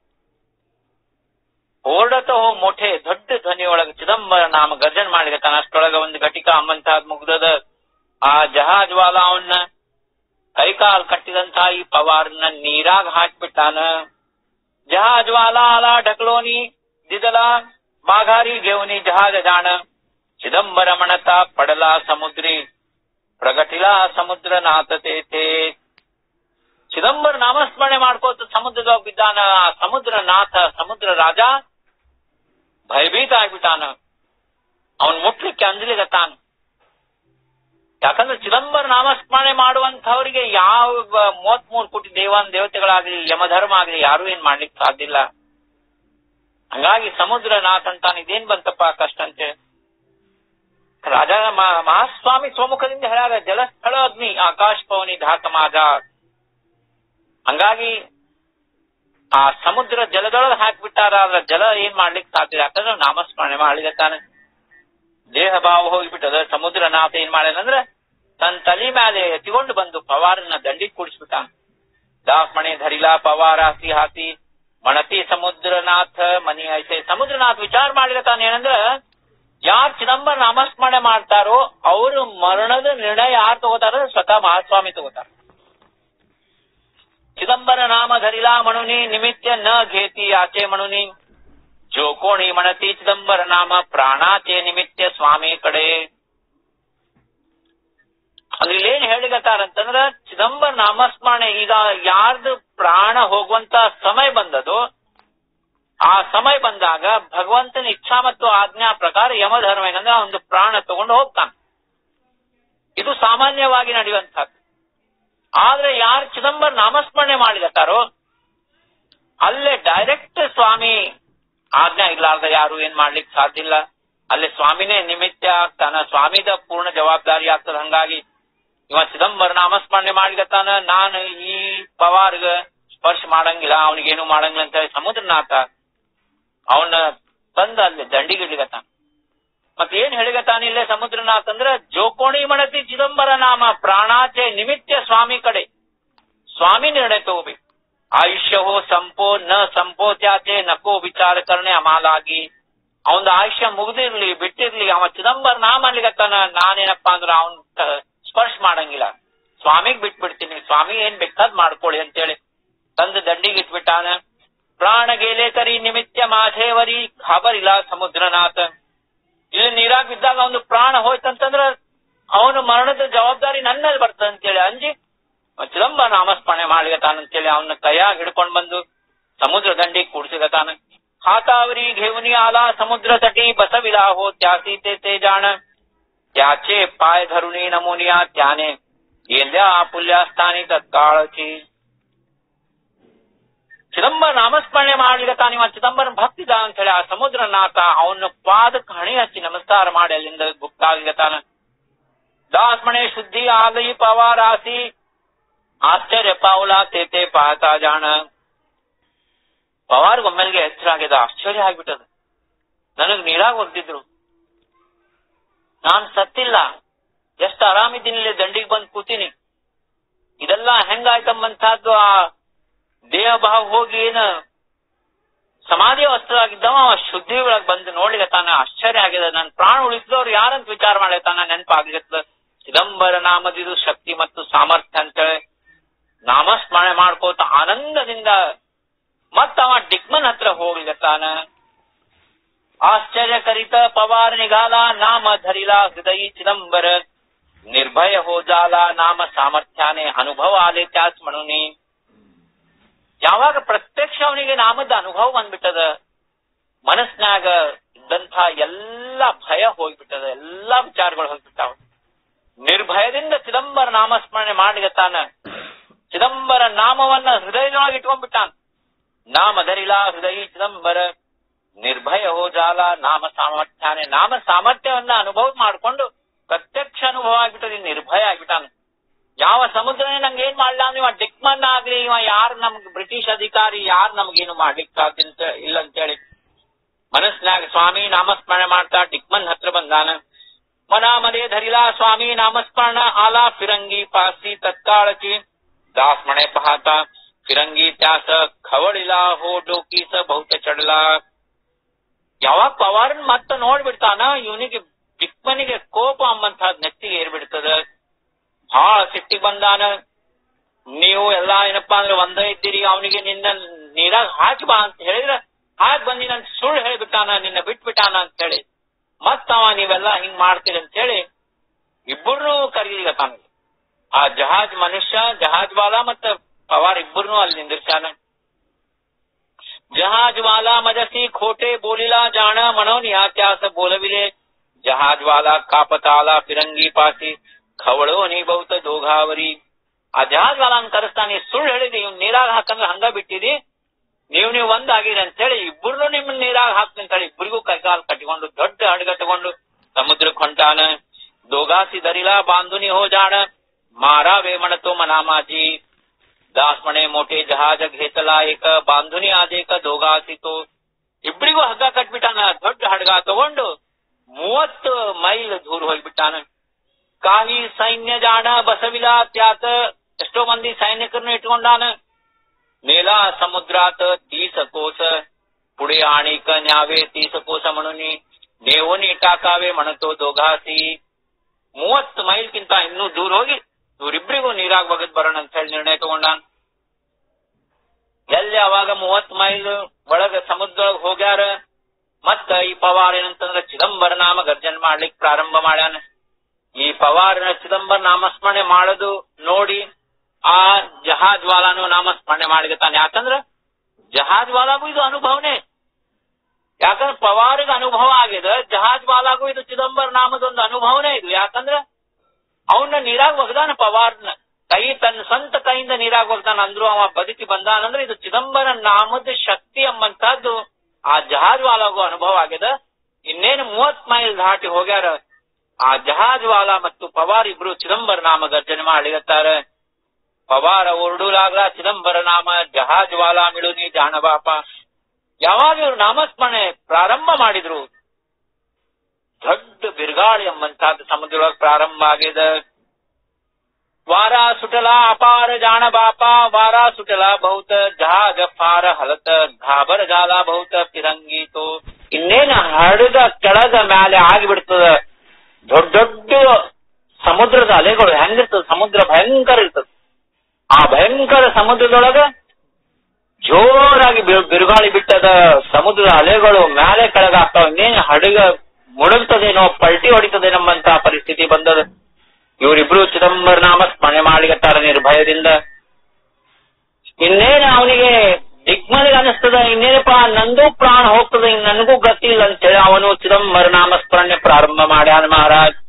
ಓಡತ ಹೋ ಮೋಠೆ ದೊಡ್ಡ ಧ್ವನಿಯೊಳಗ ಚಿದಂಬರ ನಾಮ ಗರ್ಜನ್ ಮಾಡಿದತಾನ ಅಷ್ಟೊಳಗ ಒಂದು ಘಟಿಕ ಅಮ್ಮಂತಹದ್ ಮುಗ್ದದ ಆ ಜಹಾಜ್ ವಾಲ ಅವನ್ನ ಕೈಕಾಲ್ ಕಟ್ಟಿದಂತ ಈ ಪವಾರ್ನ ನೀರಾಗ ಹಾಕ್ಬಿಟ್ಟಾನ ಜಹಾಜ್ ವಾಲ ಆಲ ढकलोनी दिदला माघारी घेऊनी जहाज जाण चिदंबर म्हणता पडला समुद्री ಪ್ರಗಟಿಲಾ ಸಮುದ್ರ ನಾಥ ತೇತೆ ಚಿದಂಬರ ನಾಮಸ್ಮರಣೆ ಮಾಡ್ಕೋತ ಸಮುದ್ರದಾಗ ಬಿದ್ದಾನ ಆ ಸಮುದ್ರ ನಾಥ ಸಮುದ್ರ ರಾಜ ಭಯಭೀತ ಆಗ್ಬಿಟ್ಟಾನ ಅವನ್ ಮುಟ್ಲಿಕ್ಕೆ ಅಂಜಲಿಗತ್ತಾನ ಯಾಕಂದ್ರೆ ಚಿದಂಬರ ನಾಮಸ್ಮರಣೆ ಮಾಡುವಂತವರಿಗೆ ಯಾವ ಮೂವತ್ ಮೂರು ಕೋಟಿ ದೇವಾನ್ ದೇವತೆಗಳಾಗ್ಲಿ ಯಮಧರ್ಮ ಆಗ್ಲಿ ಯಾರು ಏನ್ ಮಾಡ್ಲಿಕ್ಕೆ ಸಾಧ್ಯ ಇಲ್ಲ ಹಂಗಾಗಿ ಸಮುದ್ರ ನಾಥ್ ಅಂತಾನ ಇದೇನ್ ಬಂತಪ್ಪ ಕಷ್ಟ ಅಂತೆ ರಾಜ ಮ- ಮಹಾಸ್ವಾಮಿ ಸೋಮುಖದಿಂದ ಹೇಳ್ಯಾರ ಜಲಸ್ಥಳ ಅಗ್ನಿ ಆಕಾಶ ಪವನಿ ಧಾಕ ಮಾಜ ಹಂಗಾಗಿ ಆ ಸಮುದ್ರ ಜಲದೊಳಗೆ ಹಾಕ್ಬಿಟ್ಟಾರ ಅದ್ರ ಜಲ ಏನ್ ಮಾಡ್ಲಿಕ್ಕೆ ಸಾಧ್ಯ ಯಾಕಂದ್ರೆ ನಾಮಸ್ಮರಣೆ ಮಾಡ್ಲಿಕತ್ತಾನೆ ದೇಹ ಭಾವ ಹೋಗಿಬಿಟ್ಟದ ಸಮುದ್ರ ನಾಥ ಏನ್ ಮಾಡ್ಯಾನಂದ್ರ ತನ್ನ ತಲೆ ಮೇಲೆ ಎತ್ತಿಕೊಂಡು ಬಂದು ಪವಾರನ್ನ ದಂಡಿಗೆ ಕೂಡಿಸ್ಬಿಟ್ಟಾನ ದಾಸ್ಮಣೆ ಧರಿಲಾ ಪವಾರ ಹಸಿ ಹಾಸಿ ಮಣತಿ ಸಮುದ್ರನಾಥ ಮನಿ ಐತೆ ಸಮುದ್ರನಾಥ್ ವಿಚಾರ ಮಾಡ್ಲಿಕತ್ತಾನ ಏನಂದ್ರ ಯಾರ್ ಚಿದಂಬರ ನಾಮಸ್ಮರಣೆ ಮಾಡ್ತಾರೋ ಅವರು ಮರಣದ ನಿರ್ಣಯ ಯಾರು ತಗೋತಾರ ಸ್ವತಃ ಮಹಾಸ್ವಾಮಿ ತಗೋತಾರ ಚಿದಂಬರ ನಾಮ ಧರಿಲಾ ಮಣುನಿ ನಿಮಿತ್ಯ ನ ಘೇತಿ ಆಚೆ ಮಣುನಿ जो कोणी म्हणती चिदंबर नाम ಪ್ರಾಣಾಚೆ ನಿಮಿತ್ಯ ಸ್ವಾಮಿ ಕಡೆ ಅಂದ್ರೆ ಇಲ್ಲೇನ್ ಹೇಳಿಗತ್ತಾರಂತಂದ್ರ ಚಿದಂಬರ ನಾಮಸ್ಮರಣೆ ಈಗ ಯಾರ್ದು ಪ್ರಾಣ ಹೋಗುವಂತ ಸಮಯ ಬಂದದು ಆ ಸಮಯ ಬಂದಾಗ ಭಗವಂತನ ಇಚ್ಛಾ ಮತ್ತು ಆಜ್ಞಾ ಪ್ರಕಾರ ಯಮಧರ್ಮ ಏನಂದ್ರೆ ಒಂದು ಪ್ರಾಣ ತಗೊಂಡು ಹೋಗ್ತಾನೆ ಇದು ಸಾಮಾನ್ಯವಾಗಿ ನಡೆಯುವಂತಹದ್ದು ಆದ್ರೆ ಯಾರು ಚಿದಂಬರ ನಾಮಸ್ಮರಣೆ ಮಾಡಿದತ್ತಾರೋ ಅಲ್ಲೇ ಡೈರೆಕ್ಟ್ ಸ್ವಾಮಿ ಆಜ್ಞಾ ಇರ್ಲಾರ್ದ ಯಾರು ಏನ್ ಮಾಡ್ಲಿಕ್ಕೆ ಸಾಧ್ಯ ಇಲ್ಲ ಅಲ್ಲಿ ಸ್ವಾಮಿನೇ ನಿಮಿತ್ತ ಆಗ್ತಾನ ಸ್ವಾಮಿದ ಪೂರ್ಣ ಜವಾಬ್ದಾರಿ ಆಗ್ತದ ಹಂಗಾಗಿ ಇವ ಚಿದಂಬರ ನಾಮಸ್ಮರಣೆ ಮಾಡ್ಲಿಕತ್ತಾನ ನಾನು ಈ ಪವಾರ್ಗ ಸ್ಪರ್ಶ ಮಾಡಂಗಿಲ್ಲ ಅವನಿಗೇನು ಮಾಡಂಗಿಲ್ಲ ಅಂತ ಹೇಳಿ ಸಮುದ್ರನಾಥ ಅವನ ತಂದ ಅಲ್ಲಿ ದಂಡಿಗಿಡ್ಲಿಕತ್ತಾನ ಮತ್ ಏನ್ ಹೇಳಿಗತ್ತಾನ ಇಲ್ಲೇ ಸಮುದ್ರನಾಥ್ ಅಂದ್ರ ಜೋಕೋಣಿ ಮಣತಿ ಚಿದಂಬರ ನಾಮ ಪ್ರಾಣಾಚೆ ನಿಮಿತ್ಯ ಸ್ವಾಮಿ ಕಡೆ ಸ್ವಾಮಿ ನಿರ್ಣಯ ತಗೋಬೇಕು ಆಯುಷ್ಯ ಹೋ ಸಂಪೋ ನ ಸಂಪೋ ತ್ಯಾಚೆ ನಕೋ ವಿಚಾರ ಕರ್ಣೆ ಅಮಾಲಾಗಿ ಅವನ ಆಯುಷ್ಯ ಮುಗ್ದಿರ್ಲಿ ಬಿಟ್ಟಿರ್ಲಿ ಅವ ಚಿದಂಬರ ನಾಮ ಅನ್ಲಿಕತ್ತಾನ ನಾನೇನಪ್ಪಾ ಅಂದ್ರ ಅವನ್ ಸ್ಪರ್ಶ ಮಾಡಂಗಿಲ್ಲ ಸ್ವಾಮಿಗ್ ಬಿಟ್ಬಿಡ್ತೀನಿ ಸ್ವಾಮಿ ಏನ್ ಬೇಕಾದ್ ಮಾಡ್ಕೊಳ್ಳಿ ಅಂತೇಳಿ ತಂದು ದಂಡಿಗೆ ಇಟ್ಬಿಟ್ಟಾನ ಪ್ರಾಣ ಗೇಲೆ ತರಿ ನಿಮಿತ್ಯ ಮಾಧೇವರಿ ಖಾಬರಿಲ್ಲ ಸಮುದ್ರನಾಥ ಇಲ್ಲಿ ನೀರಾಗ ಬಿದ್ದಾಗ ಅವನು ಪ್ರಾಣ ಹೋಯ್ತಂತಂದ್ರ ಅವನು ಮರಣದ ಜವಾಬ್ದಾರಿ ನನ್ನಲ್ಲಿ ಬರ್ತದೆ ಅಂತೇಳಿ ಅಂಜಿ ಚಿದಂಬರ ನಾಮಸ್ಮರಣೆ ಮಾಡ್ಲಿಕತ್ತಾನಂತೇಳಿ ಅವನ ಕೈಯಾಗ ಹಿಡ್ಕೊಂಡ್ ಬಂದು ಸಮುದ್ರ ದಂಡಿ ಕೂಡ್ಸಿಗತಾನ ಹಾತಾವರಿ घेऊनी आला समुद्र तटी बसविला हो त्यासी ते ते जाण त्याचे पाय धरुणी नमुनिया त्याने गेल्या पुल्यास्थानी तत्काळची ಚಿದಂಬರ ನಾಮಸ್ಮರಣೆ ಮಾಡ್ಲಿಕತ್ತಾನ ಇವ ಚಿದಂಬರಂ ಭಕ್ತಿದ ಅಂತ ಹೇಳಿ ಆ ಸಮುದ್ರನಾಥ ಅವನ ಪಾದಕ್ಕೆ ಹಣಿ ಹಚ್ಚಿ ನಮಸ್ಕಾರ ಮಾಡಿ ಅಲ್ಲಿಂದ ಗುಪ್ತಾಗ್ಲಿಕತ್ತಾನ ದಾಸ್ಮಣೆ ಶುದ್ಧಿ ಆಗಲಿ ಪವಾರಾಸಿ ಆಶ್ಚರ್ಯ ಪಾವುಲ ತೇತೆ ಪಾತಾ ಜಾಣ ಪವಾರ್ ಒಮ್ಮೆಲ್ಗೆ ಎಚ್ಚರ ಆಗ್ಯದ ಆಶ್ಚರ್ಯ ಆಗ್ಬಿಟ್ಟದ ನನಗ್ ನೀರಾಗ ಒಗ್ದಿದ್ರು ನಾನ್ ಸತ್ತಿಲ್ಲ ಎಷ್ಟು ಆರಾಮಿದ್ದೀನಿ ಇಲ್ಲಿ ದಂಡಿಗೆ ಬಂದ್ ಕೂತೀನಿ ಇದೆಲ್ಲ ಹೆಂಗಾಯ್ತಂಬಂತಹದ್ದು ಆ ದೇಹ ಭಾವ ಹೋಗಿ ಏನ ಸಮಾಧಿ ವಸ್ತ್ರವಾಗಿದ್ದವ ಅವ ಶುದ್ಧಿ ಒಳಗ್ ಬಂದು ನೋಡ್ಲಿಕತ್ತಾನ ಆಶ್ಚರ್ಯ ಆಗಿದೆ ನನ್ ಪ್ರಾಣ ಉಳಿಸಿದವ್ರು ಯಾರಂತ ವಿಚಾರ ಮಾಡ್ಲಿಕತ್ತಾನ ನೆನಪಾಗ್ಲಿಕತ್ತ ಚಿದಂಬರ ನಾಮದಿದು ಶಕ್ತಿ ಮತ್ತು ಸಾಮರ್ಥ್ಯ ಅಂತೇಳಿ ನಾಮಸ್ಮರಣೆ ಮಾಡ್ಕೋತ ಆನಂದದಿಂದ ಮತ್ತ ಅವ ಡಿಗ್ಮನ್ ಹತ್ರ ಹೋಗ್ಲಿಕತ್ತಾನ ಆಶ್ಚರ್ಯ ಕರಿತ ಪವಾರ ನಿಘಾಲ ನಾಮ ಧರಿಲಾ ಹೃದಯಿ ಚಿದಂಬರ ನಿರ್ಭಯ हो जाला नाम सामर्थ्याने अनुभव आले त्याच म्हणून ಯಾವಾಗ ಪ್ರತ್ಯಕ್ಷ ಅವನಿಗೆ ನಾಮದ ಅನುಭವ ಬಂದ್ಬಿಟ್ಟದ ಮನಸ್ನಾಗ ಇದ್ದಂಥ ಎಲ್ಲ ಭಯ ಹೋಗ್ಬಿಟ್ಟದ ಎಲ್ಲಾ ವಿಚಾರಗಳು ಹೋಗ್ಬಿಟ್ಟಾವ ನಿರ್ಭಯದಿಂದ ಚಿದಂಬರ ನಾಮಸ್ಮರಣೆ ಮಾಡಿಗತಾನ ಚಿದಂಬರ ನಾಮವನ್ನ ಹೃದಯದೊಳಗೆ ಇಟ್ಕೊಂಡ್ಬಿಟ್ಟಾನ ನಾಮ ಧರಿಲ ಹೃದಯ ಚಿದಂಬರ ನಿರ್ಭಯ ಹೋ ಜಾಲ ನಾಮ ಸಾಮರ್ಥ್ಯಾನೆ ನಾಮ ಸಾಮರ್ಥ್ಯವನ್ನ ಅನುಭವ ಮಾಡಿಕೊಂಡು ಪ್ರತ್ಯಕ್ಷ ಅನುಭವ ಆಗ್ಬಿಟ್ಟದ ನಿರ್ಭಯ ಆಗ್ಬಿಟ್ಟಾನ ಯಾವ ಸಮುದ್ರನೇ ನಂಗೆ ಏನ್ ಮಾಡ್ಲ ಇವ ಡಿಕ್ಮನ್ ಆಗ್ಲಿ ಇವ ಯಾರು ನಮ್ಗ್ ಬ್ರಿಟಿಷ್ ಅಧಿಕಾರಿ ಯಾರು ನಮ್ಗೇನು ಮಾಡ್ಲಿಕ್ಕಾಗ್ತಿಂತ ಇಲ್ಲ ಅಂತೇಳಿ ಮನಸ್ನಾಗ ಸ್ವಾಮಿ ನಾಮಸ್ಮರಣೆ ಮಾಡ್ತಾ ಡಿಕ್ಮನ್ ಹತ್ರ ಬಂದಾನ ಮನಾಮದೇ ಧರಿಲಾ ಸ್ವಾಮಿ ನಾಮಸ್ಮರಣ ಆಲಾ ಫಿರಂಗಿ ಪಾಸಿ ತತ್ಕಾಳಕಿ ದಾಸ್ಮಣೆ ಪಹಾತ ಫಿರಂಗಿ ತ್ಯಾಸ ಖವಳಿಲಾ ಹೋ ಡೋಕೀಸ ಬಹುತ ಚಡಲಾ ಯಾವಾಗ ಪವಾರನ್ ಮತ್ತ ನೋಡ್ಬಿಡ್ತಾನ ಇವನಿಗೆ ಡಿಕ್ಮನಿಗೆ ಕೋಪ ಅಂಬಂತಹದ್ ನೆತ್ತಿಗೆ ಏರ್ಬಿಡ್ತದ ಭಾಳ ಸಿಟ್ಟಿಗೆ ಬಂದಾನ ನೀವು ಎಲ್ಲಾ ಏನಪ್ಪಾ ಅಂದ್ರೆ ಒಂದೇ ಇದ್ದೀರಿ ಅವನಿಗೆ ನಿನ್ನ ನೀರಾಗ ಹಾಕಿ ಬಾ ಅಂತ ಹೇಳಿದ್ರ ಹಾಕಿ ಬಂದಿ ನನ್ ಸುಳ್ಳು ಹೇಳ್ಬಿಟ್ಟಾನ ನಿನ್ನ ಬಿಟ್ಬಿಟ್ಟಾನ ಅಂತ ಹೇಳಿ ಮತ್ತ ಅವ ನೀವೆಲ್ಲ ಹಿಂಗ್ ಮಾಡ್ತೀರಿ ಅಂತ ಹೇಳಿ ಇಬ್ಬರು ಕರೀಲಿಗತ್ತಾನ ಆ ಜಹಾಜ್ ಮನುಷ್ಯ ಜಹಾಜ್ ವಾಲ ಮತ್ತ ಪವಾರ್ ಇಬ್ಬರನು ಅಲ್ಲಿ ನಿಂದಿರ್ಸಾನ ಜಹಾಜ್ ವಾಲ ಮಜಸಿ ಖೋಟೆ ಬೋಲಿಲಾ ಜಾಣ ಮನೋನ್ ಯಾತ್ಯಾಸ ಬೋಲವಿಲೆ ಜಹಾಜ್ ವಾಲ ಕಾಪತಾಲ ಫಿರಂಗಿ ಪಾಸಿ ಖವಳೋ ನೀ ಬಹುತ ದೋಘಾವರಿ ಆ ಜಹಾಜ್ ವಾಲ ಅಂತ ಕರೆಸ್ತಾನೆ ಸುಳ್ಳು ಹೇಳಿದಿ ಇವ್ ನೀರಾಗ ಹಾಕಂದ್ರೆ ಹಂಗ ಬಿಟ್ಟಿದಿ ನೀವು ನೀವು ಒಂದಾಗಿರಿ ಅಂತ ಹೇಳಿ ಇಬ್ಬರು ನಿಮ್ಮನ್ನ ನೀರಾಗ ಹಾಕ್ತೀನಿ ಅಂತ ಹೇಳಿ ಇಬ್ಬರಿಗೂ ಕೈಕಾಲು ಕಟ್ಟಿಕೊಂಡು ದೊಡ್ಡ ಹಡಗ ತಗೊಂಡು ಸಮುದ್ರಕ್ಕೆ ಹೊಂಟಾನ ದೋಗಾಸಿ ದರಿಲಾ ಬಾಂಧುನಿ ಹೋ ಜಾಣ ಮಾರಾ ವೇಮಣತೋ ಮನಾಮಾಜಿ ದಾಸ್ಮಣೆ ಮೋಟೆ ಜಹಾಜ ಘೇತಲ ಏಕ ಬಾಂಧುನಿ ಆದೇಕ ದೋಗಾಸಿತು ಇಬ್ಬರಿಗೂ ಹಗ್ಗ ಕಟ್ಬಿಟ್ಟಾನ ದೊಡ್ಡ ಹಡಗ ತಗೊಂಡು ಮೂವತ್ತು ಮೈಲ್ ದೂರ ಹೋಗ್ಬಿಟ್ಟಾನ ಕಾಹಿ ಸೈನ್ಯ ಜಾಣ ಬಸವಿಲಾ ತ್ಯಾತ ಎಷ್ಟೋ ಮಂದಿ ಸೈನಿಕರನ್ನು ಇಟ್ಕೊಂಡಾನ ನೇಲಾ ಸಮುದ್ರಾತ ತೀಸ ಕೋಸ पुढे आणिक न्यावे तीस कोस म्हणून ನೇವೋನಿ ಟಾಕಾವೆ ಮಣತೋ ದೋಘಾಸಿ ಮೂವತ್ತು ಮೈಲ್ಗಿಂತ ಇನ್ನೂ ದೂರ ಹೋಗಿ ಇವರಿಬ್ರಿಗೂ ನೀರಾಗ ಬಗದ್ ಬರೋಣ ಅಂತ ಹೇಳಿ ನಿರ್ಣಯ ತಗೊಂಡಾನ ಎಲ್ಲಿ ಅವಾಗ ಮೂವತ್ ಮೈಲ್ ಒಳಗ ಸಮುದ್ರೊಳಗ ಹೋಗ್ಯಾರ ಮತ್ತ ಈ ಪವಾರ ಏನಂತಂದ್ರ ಚಿದಂಬರ ನಾಮ ಗರ್ಜನ್ ಮಾಡ್ಲಿಕ್ ಪ್ರಾರಂಭ ಮಾಡ್ಯಾನ ಈ ಪವಾರನ ಚಿದಂಬರ ನಾಮಸ್ಮರಣೆ ಮಾಡೋದು ನೋಡಿ ಆ ಜಹಾಜ್ ವಾಲಾನು ನಾಮಸ್ಮರಣೆ ಮಾಡಿಗತಾನೆ ಯಾಕಂದ್ರ ಜಹಾಜ್ ವಾಲಾಗೂ ಇದು ಅನುಭವನೇ ಯಾಕಂದ್ರೆ ಪವಾರಿಗೆ ಅನುಭವ ಆಗಿದೆ ಜಹಾಜ್ ವಾಲಾಗೂ ಇದು ಚಿದಂಬರ ನಾಮದೊಂದು ಅನುಭವನೇ ಇದು ಯಾಕಂದ್ರ ಅವನ್ನ ನೀರಾಗ ಒಗ್ದಾನ ಪವಾರ್ನ ಕೈ ತನ್ನ ಸ್ವಂತ ಕೈಯಿಂದ ನೀರಾಗ ಒಗ್ದಾನ ಅಂದ್ರು ಅವ ಬದುಕಿ ಬಂದಾನಂದ್ರೆ ಇದು ಚಿದಂಬರ ನಾಮದ ಶಕ್ತಿ ಎಂಬಂತಹದ್ದು ಆ ಜಹಾಜ್ ವಾಲಾಗೂ ಅನುಭವ ಆಗಿದೆ ಇನ್ನೇನು ಮೂವತ್ ಮೈಲ್ ದಾಟಿ ಹೋಗ್ಯಾರ ಆ ಜಹಾಜ್ ವಾಲಾ ಮತ್ತು ಪವಾರ್ ಇಬ್ರು ಚಿದಂಬರ ನಾಮ ಗರ್ಜನೆ ಮಾಡಿಗತ್ತಾರ ಪವಾರ ಓರ್ಡುಲಾಗ್ಲ ಚಿದಂಬರ ನಾಮ ಜಹಾಜ್ ವಾಲಾ ಮಿಳುನಿ ಜಾಣಬಾಪ ಯಾವಾಗ ಇವರು ನಾಮಸ್ಮರಣೆ ಪ್ರಾರಂಭ ಮಾಡಿದ್ರು ದೊಡ್ಡ ಬಿರುಗಾಳಿ ಎಂಬಂತಹದ್ದು ಸಮುದ್ರದೊಳಗೆ ಪ್ರಾರಂಭ ಆಗಿದೆ ವಾರ ಸುಟಲ ಅಪಾರ ಜಾಣ ಬಾಪ ವಾರ ಸುಟಲ ಬಹುತ ಜಹಾಜ ಪಾರ ಹಲತ ಘಾಬರ ಜಾಲ ಬಹುತ ಫಿರಂಗೀತು ಇನ್ನೇನು ಹಡದ ಕೆಳಗ ಮ್ಯಾಲೆ ಆಗಿಬಿಡ್ತದ ದೊಡ್ಡ ದೊಡ್ಡ ಸಮುದ್ರದ ಅಲೆಗಳು ಹೆಂಗಿರ್ತದ ಸಮುದ್ರ ಭಯಂಕರ ಇರ್ತದ ಆ ಭಯಂಕರ ಸಮುದ್ರದೊಳಗ ಜೋರಾಗಿ ಬಿ- ಬಿರುಗಾಳಿ ಬಿಟ್ಟದ ಸಮುದ್ರದ ಅಲೆಗಳು ಮ್ಯಾಲೆ ಕೆಳಗಾಗ್ತಾವ ಇನ್ನೇನು ಹಡಗ ಮುಳುಗ್ತದೇನೋ ಪಲ್ಟಿ ಹೊಡಿತದೇನಂಬಂತ ಪರಿಸ್ಥಿತಿ ಬಂದದ ಇವರಿಬ್ರು ಚಿದಂಬರ ನಾಮ ಸ್ಮರಣೆ ಮಾಡಿಗತ್ತಾರ ನಿರ್ಭಯದಿಂದ ಇನ್ನೇನು ಅವನಿಗೆ ದಿಗ್ಮನಿಗೆ ಅನಿಸ್ತದ ಇನ್ನೇನಪ್ಪ ನಂದು ಪ್ರಾಣ ಹೋಗ್ತದ ಇನ್ ನನಗೂ ಗತಿ ಇಲ್ಲ ಅಂತೇಳಿ ಅವನು ಚಿದಂಬರ ನಾಮ ಸ್ಮರಣೆ ಪ್ರಾರಂಭ ಮಾಡ್ಯಾನ ಮಹಾರಾಜ್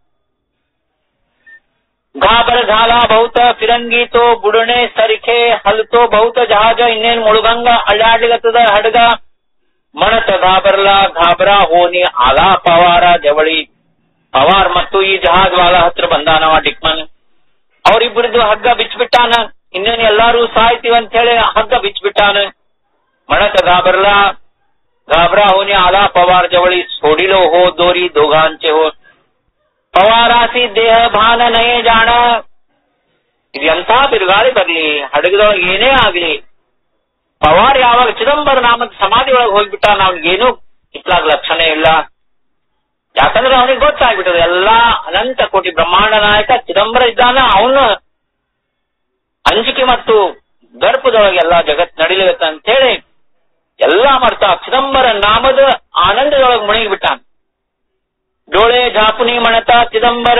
घाबर झाला बहुत फिरंगी तो बुडणे सरखे हलतो बहुत जहाज ಇನ್ನೇನ್ ಮುಳುಗಂಗ ಅಳ್ಳಾಡ್ಲಿಗತ್ತದ ಹಡಗ ಮಣತ ಘಾಬರ್ಲಾ ಘಾಬರಾ ಹೋನಿ ಆಲಾ ಪವಾರ ಜವಳಿ ಪವಾರ್ ಮತ್ತು ಈ ಜಹಾಜ್ ವಾಲ ಹತ್ರ ಬಂದಾನವ ಡಿಕ್ಮನ್ ಅವರಿಬ್ಬರದು ಹಗ್ಗ ಬಿಚ್ಚಿಬಿಟ್ಟಾನ ಇನ್ನೇನು ಎಲ್ಲಾರು ಸಾಯ್ತೀವಿ ಅಂತ ಹೇಳಿ ಹಗ್ಗ ಬಿಚ್ಚಿಬಿಟ್ಟಾನ ಮಣತ ಘಾಬರ್ಲಾ घाबरा होनी आला पवार जवळी सोडिलो हो दोरी दोघांचे हो ಪವಾರಾಸಿ ದೇಹ ಭಾನ ನಯೇ ಜಾಣ ಇದು ಎಂಥ ಬಿರುಗಾಳಿ ಬರ್ಲಿ ಹಡಗದೊಳಗೆ ಏನೇ ಆಗ್ಲಿ ಪವಾರ್ ಯಾವಾಗ ಚಿದಂಬರ ನಾಮದ ಸಮಾಧಿ ಒಳಗೆ ಹೋಗ್ಬಿಟ್ಟ ಅವ್ನಿಗೇನು ಇತ್ಲಾಗ ಲಕ್ಷಣ ಇಲ್ಲ ಯಾಕಂದ್ರೆ ಅವನಿಗೆ ಗೊತ್ತಾಗ್ಬಿಟ್ಟದ ಎಲ್ಲಾ ಅನಂತ ಕೋಟಿ ಬ್ರಹ್ಮಾಂಡ ನಾಯಕ ಚಿದಂಬರ ಇದ್ದಾನ ಅವನು ಅಂಜಿಕೆ ಮತ್ತು ಗರ್ಭದೊಳಗೆ ಎಲ್ಲಾ ಜಗತ್ ನಡಿಲಿಗತ್ತ ಅಂತ ಹೇಳಿ ಎಲ್ಲಾ ಮಾಡ್ತಾ ಚಿದಂಬರ ನಾಮದ ಆನಂದದೊಳಗೆ ಮುಳುಗಿ ಬಿಟ್ಟಾನ ಡೋಳೆ ಜಾಪುನಿ ಮಣತ ಚಿದಂಬರ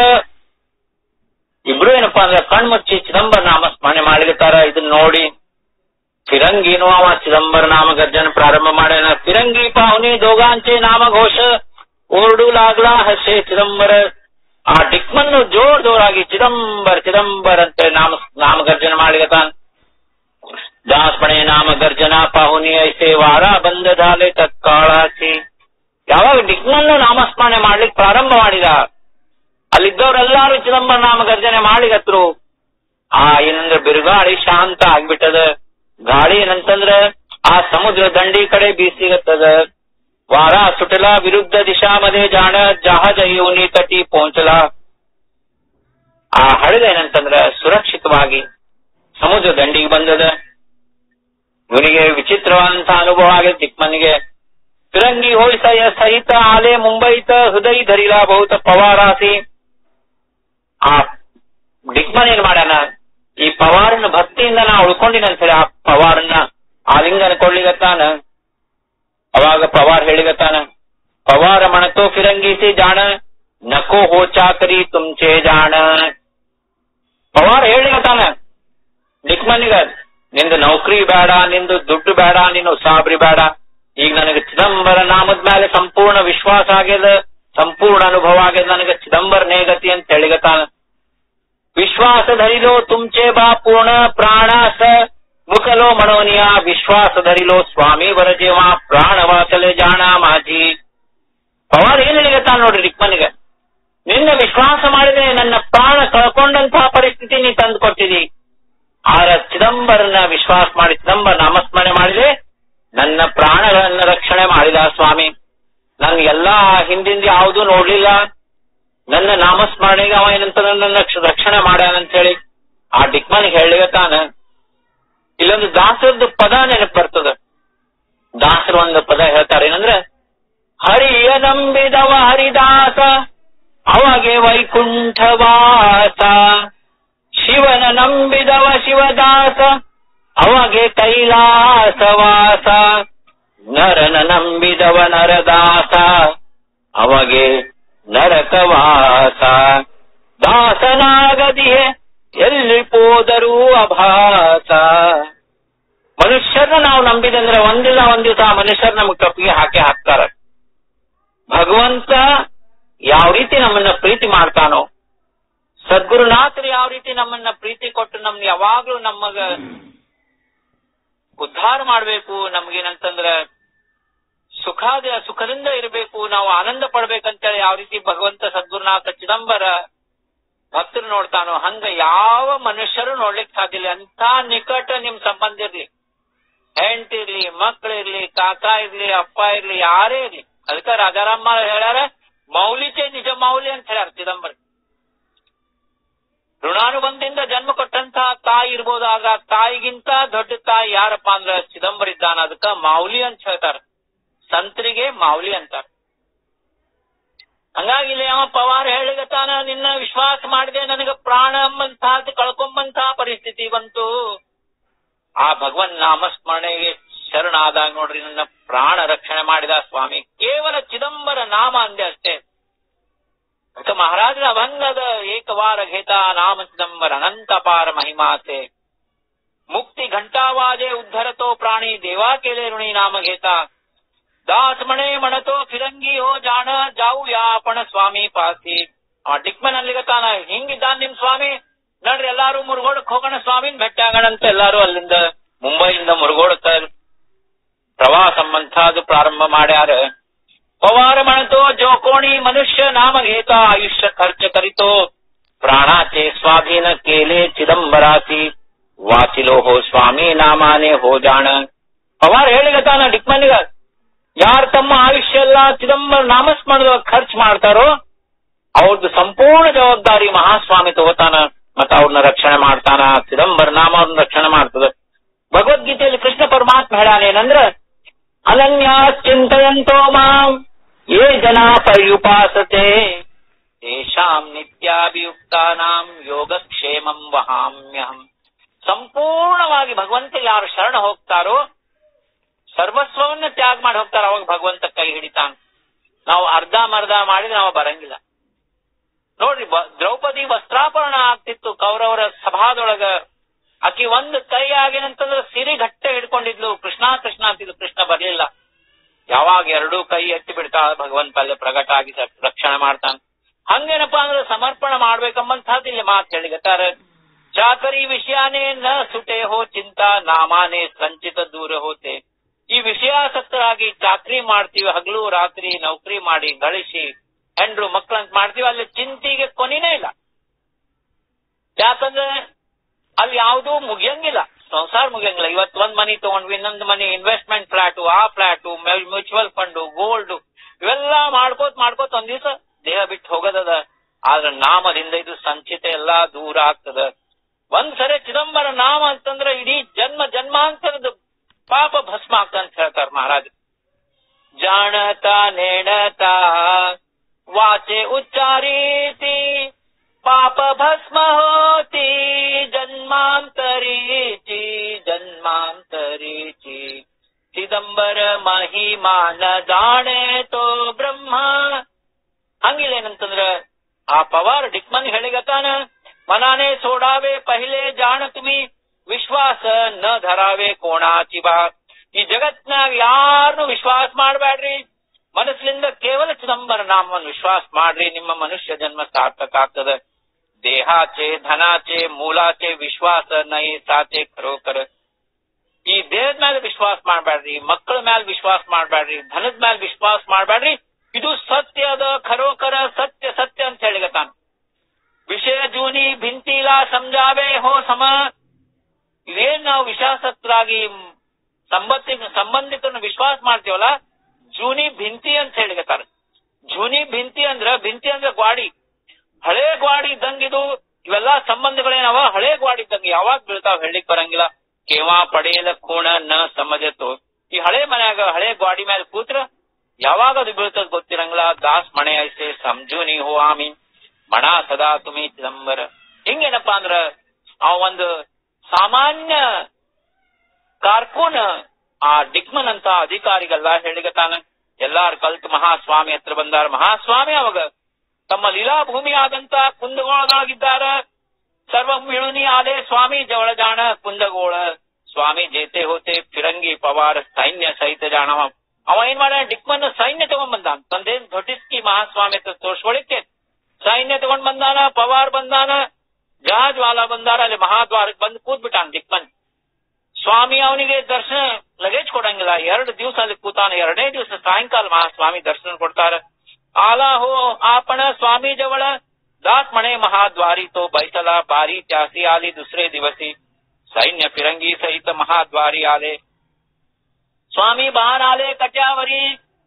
ಇಬ್ರು ಏನಪ್ಪಾ ಅಂದ್ರೆ ಕಣ್ಮುಚ್ಚಿ ಚಿದಂಬರ ನಾಮ ಸ್ಮರಣೆ ಮಾಡ್ಲಿಕತ್ತಾರ ಇದನ್ನ ನೋಡಿ ಫಿರಂಗಿನೂ ಅವ ಚಿದಂಬರ ನಾಮ ಗರ್ಜನ ಪ್ರಾರಂಭ ಮಾಡ್ಯಾನ ಫಿರಂಗಿ ಪಾಹುನಿ ದೋಗಾಂಚೆ ನಾಮ ಘೋಷ ಓರ್ಡು ಲಾಗ್ಲಾ ಹಸೆ ಚಿದಂಬರ ಆ ಡಿಕ್ಮನ್ನು ಜೋರ್ ಜೋರಾಗಿ ಚಿದಂಬರ ಚಿದಂಬರ ಅಂತ ನಾಮ ನಾಮಗರ್ಜನ ಮಾಡಿಗತಾನ ದಾಸ್ಪಣೆ ನಾಮ ಗರ್ಜನ ಪಾಹುನಿ ಐಸೆ ವಾರ ಬಂದ ಧಾಲೆ ತತ್ಕಾಳಾಸಿ ಯಾವಾಗ ಡಿಕ್ಮನ್ನು ನಾಮಸ್ಮರಣೆ ಮಾಡ್ಲಿಕ್ಕೆ ಪ್ರಾರಂಭ ಮಾಡಿದ ಅಲ್ಲಿದ್ದವರೆಲ್ಲಾರು ಚಿದಂಬರ ನಾಮ ಗರ್ಜನೆ ಮಾಡಿಗತ್ರು ಆ ಏನಂದ್ರೆ ಬಿರುಗಾಳಿ ಶಾಂತ ಆಗ್ಬಿಟ್ಟದ ಗಾಳಿ ಏನಂತಂದ್ರ ಆ ಸಮುದ್ರ ದಂಡಿ ಕಡೆ ಬೀಸಿಗತ್ತದ ವಾರ ಸುಟಲ ವಿರುದ್ಧ ದಿಶಾ ಮದೆ ಜಾಣ ಜಹಾಜ ಯೋನಿ ತಟಿ ಪਹੁಂಚಲ ಆ ಹಡಗ ಏನಂತಂದ್ರ ಸುರಕ್ಷಿತವಾಗಿ ಸಮುದ್ರ ದಂಡಿಗೆ ಬಂದದ ಇವನಿಗೆ ವಿಚಿತ್ರವಾದಂತಹ ಅನುಭವ ಆಗಿದೆ ತಿಕ್ಮನಿಗೆ ಫಿರಂಗಿ ಹೋಯ್ಸಯ ಸಹಿತ ಆಲೆ ಮುಂಬೈತ ಹೃದಯ ಧರಿಲ ಬಹುತ ಪವಾರಾಸಿ ಆ ಡಿಕ್ಮನ್ ಏನ್ ಮಾಡ್ಯಾನ ಈ ಪವಾರನ ಭಕ್ತಿಯಿಂದ ನಾ ಉಳ್ಕೊಂಡಿನ ಅಂತ ಹೇಳಿ ಆ ಪವಾರನ್ನ ಆಲಿಂಗನ ಕೊಡ್ಲಿಗತ್ತಾನ ಅವಾಗ ಪವಾರ್ ಹೇಳಿಗತ್ತಾನ ಪವಾರ ಮಣತೋ ಫಿರಂಗಿಸಿ ಜಾಣ ನಕೋ ಹೋ ಚಾಕರಿ ತುಂಚೆ ಜಾಣ ಪವಾರ್ ಹೇಳಿಗತ್ತಾನ ಡಿಕ್ಮನಿಗ ನಿಂದು ನೌಕರಿ ಬೇಡ ನಿಂದು ದುಡ್ಡು ಬೇಡ ನೀನು ಸಾಬ್ರಿ ಬೇಡ ಈಗ ನನಗೆ ಚಿದಂಬರ ನಾಮದ ಮೇಲೆ ಸಂಪೂರ್ಣ ವಿಶ್ವಾಸ ಆಗ್ಯದ ಸಂಪೂರ್ಣ ಅನುಭವ ಆಗ್ಯದ ನನಗೆ ಚಿದಂಬರ ನೇಗತಿ ಅಂತ ಹೇಳಿಗತ್ತಾನ ವಿಶ್ವಾಸ ಧರಿಲೋ ತುಮಚೆ ಬಾ ಪೂರ್ಣ ಪ್ರಾಣ ಸ ಮುಖಲೋ ಮನೋನಿಯ ವಿಶ್ವಾಸ ಧರಿಲೋ ಸ್ವಾಮಿ ವರಜೇವ ಪ್ರಾಣ ವಾಸಲೆ ಜಾಣ ಮಾಜಿ ಪವಾರ್ ಏನ್ ಹೇಳಿಗತ್ತಾನ ನೋಡ್ರಿ ರಿಕ್ಮನಿಗೆ ನಿನ್ನ ವಿಶ್ವಾಸ ಮಾಡಿದ್ರೆ ನನ್ನ ಪ್ರಾಣ ಕಳ್ಕೊಂಡಂತಹ ಪರಿಸ್ಥಿತಿ ನೀ ತಂದು ಕೊಟ್ಟಿದಿ ಆರ ಚಿದಂಬರನ ವಿಶ್ವಾಸ ಮಾಡಿ ಚಿದಂಬರ ನಾಮಸ್ಮರಣೆ ಮಾಡಿದ್ರೆ ನನ್ನ ಪ್ರಾಣಗಳನ್ನ ರಕ್ಷಣೆ ಮಾಡಿದ ಸ್ವಾಮಿ ನನ್ ಎಲ್ಲಾ ಹಿಂದಿಂದ ಯಾವುದು ನೋಡ್ಲಿಲ್ಲ ನನ್ನ ನಾಮಸ್ಮರಣೆಗೆ ಅವ ಏನಂತ ನನ್ನ ರಕ್ಷಣೆ ಮಾಡ್ಯಾನಂತ ಹೇಳಿ ಆ ಡಿಕ್ಮನಿಗೆ ಹೇಳಿಗತಾನ ಇಲ್ಲೊಂದು ದಾಸರದ್ದು ಪದ ನೆನಪು ಬರ್ತದ ದಾಸರು ಒಂದು ಪದ ಹೇಳ್ತಾರೆ ಏನಂದ್ರೆ ಹರಿಯ ನಂಬಿದವ ಹರಿದಾಸ ಅವಾಗೆ ವೈಕುಂಠವಾಸ ಶಿವನ ನಂಬಿದವ ಶಿವದಾಸ ಅವಾಗೆ ಕೈಲಾಸವಾಸ ನರನ ನಂಬಿದವ ನರದಾಸ ಅವಾಗೆ ನರಕವಾಸ ದಾಸನಾಗದಿಯೇ ಎಲ್ಲಿ ಹೋದರೂ ಅಭಾಸ ಮನುಷ್ಯರನ್ನ ನಾವು ನಂಬಿದಂದ್ರೆ ಒಂದಿಲ್ಲ ಒಂದ್ ದಿವಸ ಆ ಮನುಷ್ಯರು ನಮ್ಗೆ ಕಪ್ಪಿಗೆ ಹಾಕಿ ಹಾಕ್ತಾರ ಭಗವಂತ ಯಾವ ರೀತಿ ನಮ್ಮನ್ನ ಪ್ರೀತಿ ಮಾಡ್ತಾನೋ ಸದ್ಗುರುನಾಥರು ಯಾವ ರೀತಿ ನಮ್ಮನ್ನ ಪ್ರೀತಿ ಕೊಟ್ಟು ನಮ್ನ ಯಾವಾಗ್ಲೂ ನಮಗ ಉದ್ಧಾರ ಮಾಡ್ಬೇಕು ನಮ್ಗೇನಂತಂದ್ರ ಸುಖಾದ ಸುಖದಿಂದ ಇರಬೇಕು ನಾವು ಆನಂದ ಪಡ್ಬೇಕಂತೇಳಿ ಯಾವ ರೀತಿ ಭಗವಂತ ಸದ್ಗುರುನಾಥ ಚಿದಂಬರ ಭಕ್ತರು ನೋಡ್ತಾನೋ ಹಂಗ ಯಾವ ಮನುಷ್ಯರು ನೋಡ್ಲಿಕ್ ಸಾಧ್ಯ ಇಲ್ಲ ಅಂತ ನಿಕಟ ನಿಮ್ ಸಂಬಂಧ ಇರ್ಲಿ ಹೆಂಡತಿ ಇರ್ಲಿ ಮಕ್ಕಳಿರ್ಲಿ ಕಾಕ ಇರ್ಲಿ ಅಪ್ಪ ಇರ್ಲಿ ಯಾರೇ ಇರ್ಲಿ ಅದಕ್ಕ ರಾಜಾರಾಮ ಹೇಳ್ಯಾರ ಮೌಲಿಕೆ ನಿಜ ಮೌಲ್ಯ ಅಂತ ಹೇಳ್ಯಾರ ಚಿದಂಬರ ಋಣಾನುಬಂಧದಿಂದ ಜನ್ಮ ಕೊಟ್ಟಂತಹ ತಾಯಿ ಇರ್ಬೋದು ಆಗ ತಾಯಿಗಿಂತ ದೊಡ್ಡ ತಾಯಿ ಯಾರಪ್ಪ ಅಂದ್ರ ಚಿದಂಬರ ಇದ್ದಾನ ಅದಕ್ಕ ಮಾೌಲಿ ಅಂತ ಹೇಳ್ತಾರ ಸಂತರಿಗೆ ಮಾೌಲಿ ಅಂತಾರ ಹಂಗಾಗಿ ಇಲ್ಲಿ ಅವ ಪವಾರ ಹೇಳಿಗತಾನ ನಿನ್ನ ವಿಶ್ವಾಸ ಮಾಡಿದೆ ನನಗ ಪ್ರಾಣ ಎಂಬಂತಹದ್ದು ಕಳ್ಕೊಂಬಂತಹ ಪರಿಸ್ಥಿತಿ ಬಂತು ಆ ಭಗವನ್ ನಾಮಸ್ಮರಣೆಗೆ ಶರಣಾದಾಗ ನೋಡ್ರಿ ನನ್ನ ಪ್ರಾಣ ರಕ್ಷಣೆ ಮಾಡಿದ ಸ್ವಾಮಿ ಕೇವಲ ಚಿದಂಬರ ನಾಮ ಅಂದೆ ಅಷ್ಟೇ ಅದಕ್ಕೆ ಮಹಾರಾಜರ ಅಭಂಗದ ಏಕವಾರ ಘೇತ ನಾಮ ಚಿದಂಬರ ಅನಂತಪಾರ ಮಹಿಮಾತೆ ಮುಕ್ತಿ ಘಂಟಾವಾಜೆ ಉದ್ಧರತೋ ಪ್ರಾಣಿ ದೇವಾ ಕೇಳೆ ಋಣಿ ನಾಮ ಘೇತ ದಾಸ್ ಮಣೆ ಮಣತೋ ಫಿರಂಗಿ ಹೋ ಜಾಣ ಜಾವು ಯಾಪಣ ಸ್ವಾಮಿ ಪಾಸಿ ಆ ಡಿಕ್ಮನ್ ಅಲ್ಲಿಗತಾನ ಹಿಂಗಿದ್ದಾನ ನಿಮ್ ಸ್ವಾಮಿ ನಡ್ರಿ ಎಲ್ಲಾರು ಮುರುಗೋಡಕ್ ಹೋಗೋಣ ಸ್ವಾಮಿನ್ ಭೇಟಿ ಆಗೋಣ ಅಂತ ಎಲ್ಲಾರು ಅಲ್ಲಿಂದ ಮುಂಬೈಯಿಂದ ಮುರುಗೋಡಕ್ಕ ಪ್ರವಾಸ ಮಂಥಾದು ಪ್ರಾರಂಭ ಮಾಡ್ಯಾರ ಪವಾರ ಮಣತೋ ಜೋಕೋಣಿ ಮನುಷ್ಯ ನಾಮಘೇತ ಆಯುಷ್ಯ ಖರ್ಚ ಕರಿತೋ ಪ್ರಾಣಾಚೆ ಸ್ವಾಧೀನ ಕೇಲೆ ಚಿದಂಬರಾಸಿ ವಾಚಿಲೋ ಹೋ ಸ್ವಾಮಿ ನಾಮಾನೆ ಹೋ ಜಾಣ ಪವಾರ ಹೇಳಿಗತಾನ ಡಿಕ್ಮನಿಗ ಯಾರು ತಮ್ಮ ಆಯುಷ್ಯ ಎಲ್ಲ ಚಿದಂಬರ ನಾಮಸ್ಮರಣದ ಖರ್ಚು ಮಾಡ್ತಾರೋ ಅವ್ರದ್ದು ಸಂಪೂರ್ಣ ಜವಾಬ್ದಾರಿ ಮಹಾಸ್ವಾಮಿ ತಗೋತಾನ ಮತ್ತ ಅವ್ರನ್ನ ರಕ್ಷಣೆ ಮಾಡ್ತಾನ ಚಿದಂಬರ ನಾಮ ಅವ್ರನ್ನ ರಕ್ಷಣೆ ಮಾಡ್ತದ ಭಗವದ್ಗೀತೆಯಲ್ಲಿ ಕೃಷ್ಣ ಪರಮಾತ್ಮ ಹೇಳಾನೇನಂದ್ರ ಅನನ್ಯ ಚಿಂತೆಯಂತೋ ಮಾಂ ಯೇ ಜನ ಪರ್ಯುಪಾಸತೆ ತೇಷಾಂ ನಿತ್ಯಾಭಿಯುಕ್ತಾನಾಂ ಯೋಗಕ್ಷೇಮಂ ವಹಾಮ್ಯಹಂ ಸಂಪೂರ್ಣವಾಗಿ ಭಗವಂತ ಯಾರು ಶರಣ ಹೋಗ್ತಾರೋ ಸರ್ವಸ್ವವನ್ನ ತ್ಯಾಗ ಮಾಡಿ ಹೋಗ್ತಾರ ಅವಾಗ ಭಗವಂತ ಕೈ ಹಿಡಿತಾನ ನಾವು ಅರ್ಧ ಮರ್ಧ ಮಾಡಿದ್ರೆ ನಾವು ಬರಂಗಿಲ್ಲ ನೋಡ್ರಿ ಬ- ದ್ರೌಪದಿ ವಸ್ತ್ರಾಪರಣ ಆಗ್ತಿತ್ತು ಕೌರವರ ಸಭಾದೊಳಗ ಆಕಿ ಒಂದ್ ಕೈ ಆಗಿನಂತಂದ್ರೆ ಸಿರಿ ಗಟ್ಟ ಹಿಡ್ಕೊಂಡಿದ್ಲು ಕೃಷ್ಣ ಕೃಷ್ಣ ಅಂತಿದ್ಲು ಕೃಷ್ಣ ಬರ್ಲಿಲ್ಲ ಯಾವಾಗ ಎರಡೂ ಕೈ ಎತ್ತಿ ಬಿಡ್ತಾಳ ಭಗವಂತ ಅಲ್ಲಿ ಪ್ರಗಟ ಆಗಿ ಸ- ರಕ್ಷಣೆ ಮಾಡ್ತಾನ ಹಂಗೇನಪ್ಪಾ ಅಂದ್ರೆ ಸಮರ್ಪಣೆ ಮಾಡ್ಬೇಕಂಬಂತಹದ್ದು ಇಲ್ಲಿ ಮಾತು ಹೇಳಿಗತ್ತಾರ ಚಾಕರಿ ವಿಷಯಾನೇ ನ ಸುಟೆ ಹೋ ಚಿಂತಾ ನಾಮಾನೇ ಸಂಚಿತ ದೂರ ಹೋತೆ ಈ ವಿಷಯಾಸಕ್ತರಾಗಿ ಚಾಕ್ರಿ ಮಾಡ್ತೀವಿ ಹಗಲು ರಾತ್ರಿ ನೌಕರಿ ಮಾಡಿ ಗಳಿಸಿ ಹೆಂಡ್ರು ಮಕ್ಕಳಂತ ಮಾಡ್ತೀವಿ ಅಲ್ಲಿ ಚಿಂತೆಗೆ ಕೊನೆನೇ ಇಲ್ಲ ಯಾಕಂದ್ರೆ ಅಲ್ಲಿ ಯಾವುದೂ ಮುಗಿಯಂಗಿಲ್ಲ ಸಂಸಾರ ಮುಗಿಯಂಗಿಲ್ಲ ಇವತ್ತು ಒಂದ್ ಮನಿ ತಗೊಂಡ್ವಿ ಇನ್ನೊಂದು ಮನಿ ಇನ್ವೆಸ್ಟ್ಮೆಂಟ್ ಫ್ಲಾಟು ಆ ಫ್ಲಾಟು ಮ್ಯೂಚುವಲ್ ಫಂಡು ಗೋಲ್ಡ್ ಇವೆಲ್ಲ ಮಾಡ್ಕೋತ್ ಮಾಡ್ಕೋತ್ ಒಂದ್ ದಿವಸ ದೇಹ ಬಿಟ್ಟು ಹೋಗೋದದ ಆದ್ರೆ ನಾಮದಿಂದ ಇದು ಸಂಚಿತ ಎಲ್ಲಾ ದೂರ ಆಗ್ತದ ಒಂದ್ ಸರಿ ಚಿದಂಬರ ನಾಮ ಅಂತಂದ್ರೆ ಇಡೀ ಜನ್ಮ ಜನ್ಮಾಂತರದ ಪಾಪ ಭಸ್ಮ ಆಗ್ತಂತ ಹೇಳ್ತಾರ ಮಹಾರಾಜ್ ಜಾಣತಾ ನೇಣತಾ ವಾಚೆ ಉಚ್ಚಾರೀತಿ ಪಾಪ ಭಸ್ಮ ಹೋತಿ ಜನ್ಮಾಂತರೀಚಿ ಜನ್ಮಾಂತರೀಚಿ ಚಿದಂಬರ ಮಹಿಮಾ ನ ಜಾಣೆ ತೋ ಬ್ರಹ್ಮ ಹಂಗಿಲ್ಲ ಏನಂತಂದ್ರ ಆ ಪವಾರ್ ಡಿಕ್ಮನ್ ಹೇಳಿಗತಾನ ಮನಾನೆ ಸೋಡಾವೆ ಪहिले ಜಾಣ ತುಮಿ ವಿಶ್ವಾಸ ನ ಧರಾವೆ ಕೋಣಾಚಿ ಬಾ ಈ ಜಗತ್ನಾಗ ಯಾರನ್ನು ವಿಶ್ವಾಸ ಮಾಡಬೇಡ್ರಿ ಮನಸ್ಸಿನಿಂದ ಕೇವಲ ಚಿದಂಬರ ನಾಮವನ್ನು ವಿಶ್ವಾಸ ಮಾಡ್ರಿ ನಿಮ್ಮ ಮನುಷ್ಯ ಜನ್ಮ ಸಾರ್ಥಕ ಆಗ್ತದ ದೇಹಾಚೆ ಧನಾಚೆ ಮೂಲಾಚೆ ವಿಶ್ವಾಸ ನೈ ಸಾಚೆ ಖರೋಕರ ಈ ದೇಹದ ಮೇಲೆ ವಿಶ್ವಾಸ ಮಾಡಬೇಡ್ರಿ ಮಕ್ಕಳ ಮೇಲೆ ವಿಶ್ವಾಸ ಮಾಡಬೇಡ್ರಿ ಧನದ ಮೇಲೆ ವಿಶ್ವಾಸ ಮಾಡಬೇಡ್ರಿ ಇದು ಸತ್ಯದ ಖರೋಕರ ಸತ್ಯ ಸತ್ಯ ಅಂತ ಹೇಳಿಗತಾನ ವಿಷಯ ಜೂನಿ ಭಿಂತಿಲ ಸಮಜಾವೆ ಹೋ ಸಮ ಇದೇನ್ ನಾವು ವಿಶ್ವಾಸತ್ರಾಗಿ ಸಂಬಂಧಿ ಸಂಬಂಧಿಕರನ್ನು ವಿಶ್ವಾಸ ಮಾಡ್ತೀವಲ್ಲ ಜೂನಿ ಭಿಂತಿ ಅಂತ ಹೇಳಿಗತಾರ ಜೂನಿ ಭಿಂತಿ ಅಂದ್ರ ಭಿಂತಿ ಅಂದ್ರ ಗ್ವಾಡಿ ಹಳೆ ಗ್ವಾಡಿ ಇದ್ದಂಗಿದು ಇವೆಲ್ಲಾ ಸಂಬಂಧಗಳೇನವ ಹಳೆ ಗ್ವಾಡಿ ಇದ್ದಂಗೆ ಯಾವಾಗ ಬೀಳ್ತಾವ ಹೇಳಿಕ್ ಬರಂಗಿಲ್ಲ ಕೇವಾ ಪಡೆಯಲ ಕೋಣ ನ ಸಮಜತ್ತು ಈ ಹಳೆ ಮನ್ಯಾಗ ಹಳೆ ಗ್ವಾಡಿ ಮೇಲೆ ಕೂತ್ರ ಯಾವಾಗ ಅದು ಬೀಳ್ತದ ಗೊತ್ತಿರಂಗಿಲ್ಲ ದಾಸ್ ಮಣೆ ಐಸೆ ಸಂಜೂನಿ ಹೋ ಆಮಿ ಮಣ ಸದಾ ತುಮಿ ಚಿದಂಬರ ಹಿಂಗೇನಪ್ಪಾ ಅಂದ್ರ ಆ ಒಂದು ಸಾಮಾನ್ಯ ಕಾರ್ಕೂನ್ ಆ ಡಿಕ್ಮನ್ ಅಂತ ಅಧಿಕಾರಿಗಲ್ಲ ಹೇಳಿಗತಾನ ಎಲ್ಲಾರು ಕಲ್ತು ಮಹಾಸ್ವಾಮಿ ಹತ್ರ ಬಂದಾರ ಮಹಾಸ್ವಾಮಿ ಅವಾಗ ತಮ್ಮ ಲೀಲಾ ಭೂಮಿ ಆದಂತ ಕುಂದಗೋಳದೊಳಗಿದ್ದಾರ ಸರ್ವ ಮಿಳುನಿ ಆಲೆ ಸ್ವಾಮಿ ಜವಳ ಜಾಣ ಕುಂದಗೋಳ ಸ್ವಾಮಿ ಜೇತೆ ಹೋತೆ ಫಿರಂಗಿ ಪವಾರ ಸೈನ್ಯ ಸಹಿತ ಜಾಣವ ಅವ ಏನ್ ಮಾಡ ಡಿಕ್ಮನ್ ಸೈನ್ಯ ತಗೊಂಡ್ ಬಂದಾನ ತಂದೇನ್ ದೊಡ್ಡಿಸ್ಕಿ ಮಹಾಸ್ವಾಮಿ ಹತ್ರ ತೋರ್ಸ್ಕೊಳಿಕ್ಕೆ ಸೈನ್ಯ ತಗೊಂಡ್ ಬಂದಾನ ಪವಾರ್ ಬಂದಾನ ಜಹಾಜ್ ವಾಲ ಬಂದಾರ ಅಲ್ಲಿ ಮಹಾದ್ವಾರಕ್ಕೆ ಬಂದು ಕೂತ್ಬಿಟ್ಟಾನ ಡಿಕ್ಮನ್ ಸ್ವಾಮಿ ಅವನಿಗೆ ದರ್ಶನ ಲಗೇಜ್ ಕೊಡಂಗಿಲ್ಲ ಎರಡು ದಿವಸ ಅಲ್ಲಿ ಕೂತಾನ ಎರಡನೇ ದಿವಸ ಸಾಯಂಕಾಲ ಮಹಾಸ್ವಾಮಿ ದರ್ಶನ ಕೊಡ್ತಾರ ಆಲಾ ಹೋ ಆಪಣ ಸ್ವಾಮಿ ಜವಳ दास म्हणे महाद्वारी तो बैसला बारी त्यासी आली दुसरे दिवसी सैन्य फिरंगी सहित महाद्वारी आले ಸ್ವಾಮಿ ಬಾರ್ ಆಲೆ ಕಟ್ಯಾವರಿ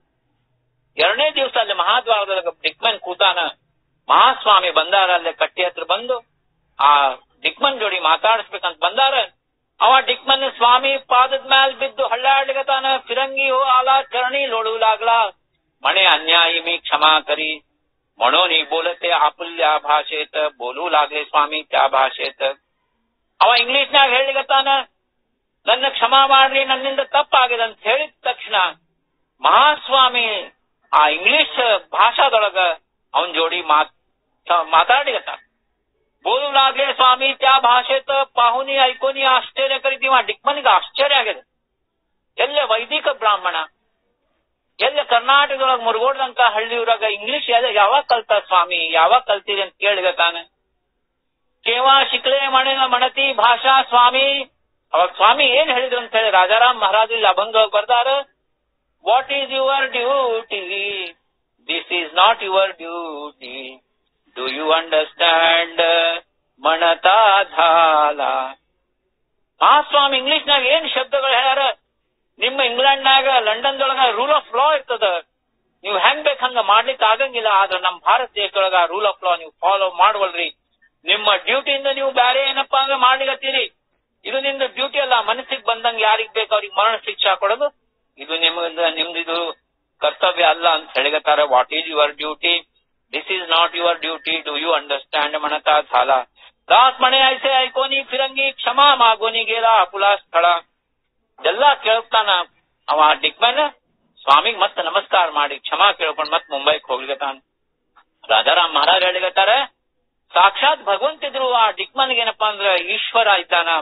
ಎರಡನೇ ದಿವಸ ಅಲ್ಲಿ ಮಹಾದ್ವಾರದಲ್ಲಿ ಡಿಕ್ಮನ್ ಕೂತಾನ ಮಹಾಸ್ವಾಮಿ ಬಂದಾರ ಅಲ್ಲಿ ಕಟ್ಟಿ ಹತ್ರ ಬಂದು ಆ ಡಿಕ್ಮನ್ ಜೋಡಿ ಮಾತಾಡಿಸ್ಬೇಕಂತ ಬಂದಾರ ಅವ ಡಿಕ್ಮನ್ ಸ್ವಾಮಿ ಪಾದದ ಮ್ಯಾಲ್ ಬಿದ್ದು ಹಳ್ಳಾಡ್ಲಿಗತಾನ ಫಿರಂಗಿ ಹೋ ಆಲ ಚರಣಿ ಲೋಡುಲಾಗ್ಲಾ ಮಣೆ ಅನ್ಯಾಯಿ ಮೀ ಕ್ಷಮಾ ಕರಿ म्हणून बोलते आपुल्या भाषेत बोलू लागले ಸ್ವಾಮಿ त्या ಭಾಷೆत ಅವ ಇಂಗ್ಲಿಷ್ನಾಗ ಹೇಳಿಗತ್ತಾನ ನನ್ನ ಕ್ಷಮಾ ಮಾಡ್ರಿ ನನ್ನಿಂದ ತಪ್ಪಾಗಿದೆ ಅಂತ ಹೇಳಿದ ತಕ್ಷಣ ಮಹಾಸ್ವಾಮಿ ಆ ಇಂಗ್ಲಿಷ್ ಭಾಷಾದೊಳಗ ಅವನ್ ಜೋಡಿ ಮಾತ್ ಮಾತಾಡಿಗತ್ತಾನ बोलू लागले स्वामी त्या भाषेत पाहुनी ऐकून आश्चर्य करीत किंवा ಡಿಕ್ಮನಿಗೆ ಆಶ್ಚರ್ಯ ಆಗಿದೆ ಎಲ್ಲ ವೈದಿಕ ಬ್ರಾಹ್ಮಣ ಎಲ್ಲ ಕರ್ನಾಟಕದೊಳಗ ಮುರುಗೋಡ್ದಂಕ ಹಳ್ಳಿಯೂರಾಗ ಇಂಗ್ಲಿಷ್ ಯಾವಾಗ ಕಲ್ತ ಸ್ವಾಮಿ ಯಾವಾಗ ಕಲ್ತೀರಿ ಅಂತ ಕೇಳಿದ ತಾನೆ ಕೇವಾ ಶಿಕ್ಲೆ ಮಣಿನ ಮಣತಿ ಭಾಷಾ ಸ್ವಾಮಿ ಅವಾಗ ಸ್ವಾಮಿ ಏನ್ ಹೇಳಿದ್ರು ಅಂತ ಹೇಳಿ ರಾಜಾರಾಮ್ ಮಹಾರಾಜ್ ಇಲ್ಲಿ ಅಭಂಗ ಬರ್ದಾರ what is your duty this is not your duty do you understand ಮಣತಾ ಧಾಲ ಮಹಾಸ್ವಾಮಿ ಇಂಗ್ಲಿಷ್ನಾಗ ಏನ್ ಶಬ್ದಗಳು ಹೇಳ್ಯಾರ ನಿಮ್ಮ ಇಂಗ್ಲೆಂಡ್ನಾಗ ಲಂಡನ್ದೊಳಗ ರೂಲ್ ಆಫ್ ಲಾ ಇರ್ತದ ನೀವು ಹೆಂಗ್ ಬೇಕ್ ಹಂಗ ಮಾಡ್ಲಿಕ್ಕೆ ಆಗಂಗಿಲ್ಲ ಆದ್ರೆ ನಮ್ ಭಾರತ ದೇಶದೊಳಗ ರೂಲ್ ಆಫ್ ಲಾ ನೀವು ಫಾಲೋ ಮಾಡುವಲ್ರಿ ನಿಮ್ಮ ಡ್ಯೂಟಿಯಿಂದ ನೀವು ಬೇರೆ ಏನಪ್ಪಾ ಅಂದ್ರೆ ಮಾಡ್ಲಿಕತ್ತೀರಿ ಇದು ನಿಮ್ದು ಡ್ಯೂಟಿ ಅಲ್ಲ ಮನಸ್ಸಿಗೆ ಬಂದಂಗ ಯಾರಿಗ್ ಬೇಕು ಅವ್ರಿಗೆ ಮರಣ ಶಿಕ್ಷಾ ಕೊಡೋದು ಇದು ನಿಮ್ದ ನಿಮ್ದಿದು ಕರ್ತವ್ಯ ಅಲ್ಲ ಅಂತ ಹೇಳಿಗತ್ತಾರ what is your duty this is not your duty do you understand ಮಣತಾ ಸಾಲ ದಾಸ್ ಮಣೆ ಐಸೆ ಐಕೋನಿ ಫಿರಂಗಿ ಕ್ಷಮಾ ಮಾಗೋನಿ ಗೇಲ ಅಪುಲಾ ಸ್ಥಳ ಎಲ್ಲ ಕೇಳ್ತಾನ ಅವ ಡಿಕ್ಮನ್ ಸ್ವಾಮಿಗ್ ಮತ್ತ ನಮಸ್ಕಾರ ಮಾಡಿ ಕ್ಷಮಾ ಕೇಳ್ಕೊಂಡ್ ಮತ್ ಮುಂಬೈಕ್ ಹೋಗ್ಲಿಕತ್ತಾನ ರಾಜಾರಾಮ್ ಮಹಾರಾಜ್ ಹೇಳಿಗತ್ತಾರ ಸಾಕ್ಷಾತ್ ಭಗವಂತ ಇದ್ರು ಆ ಡಿಕ್ಮನ್ಗೆ ಏನಪ್ಪಾ ಅಂದ್ರ ಈಶ್ವರ ಆಯ್ತಾನ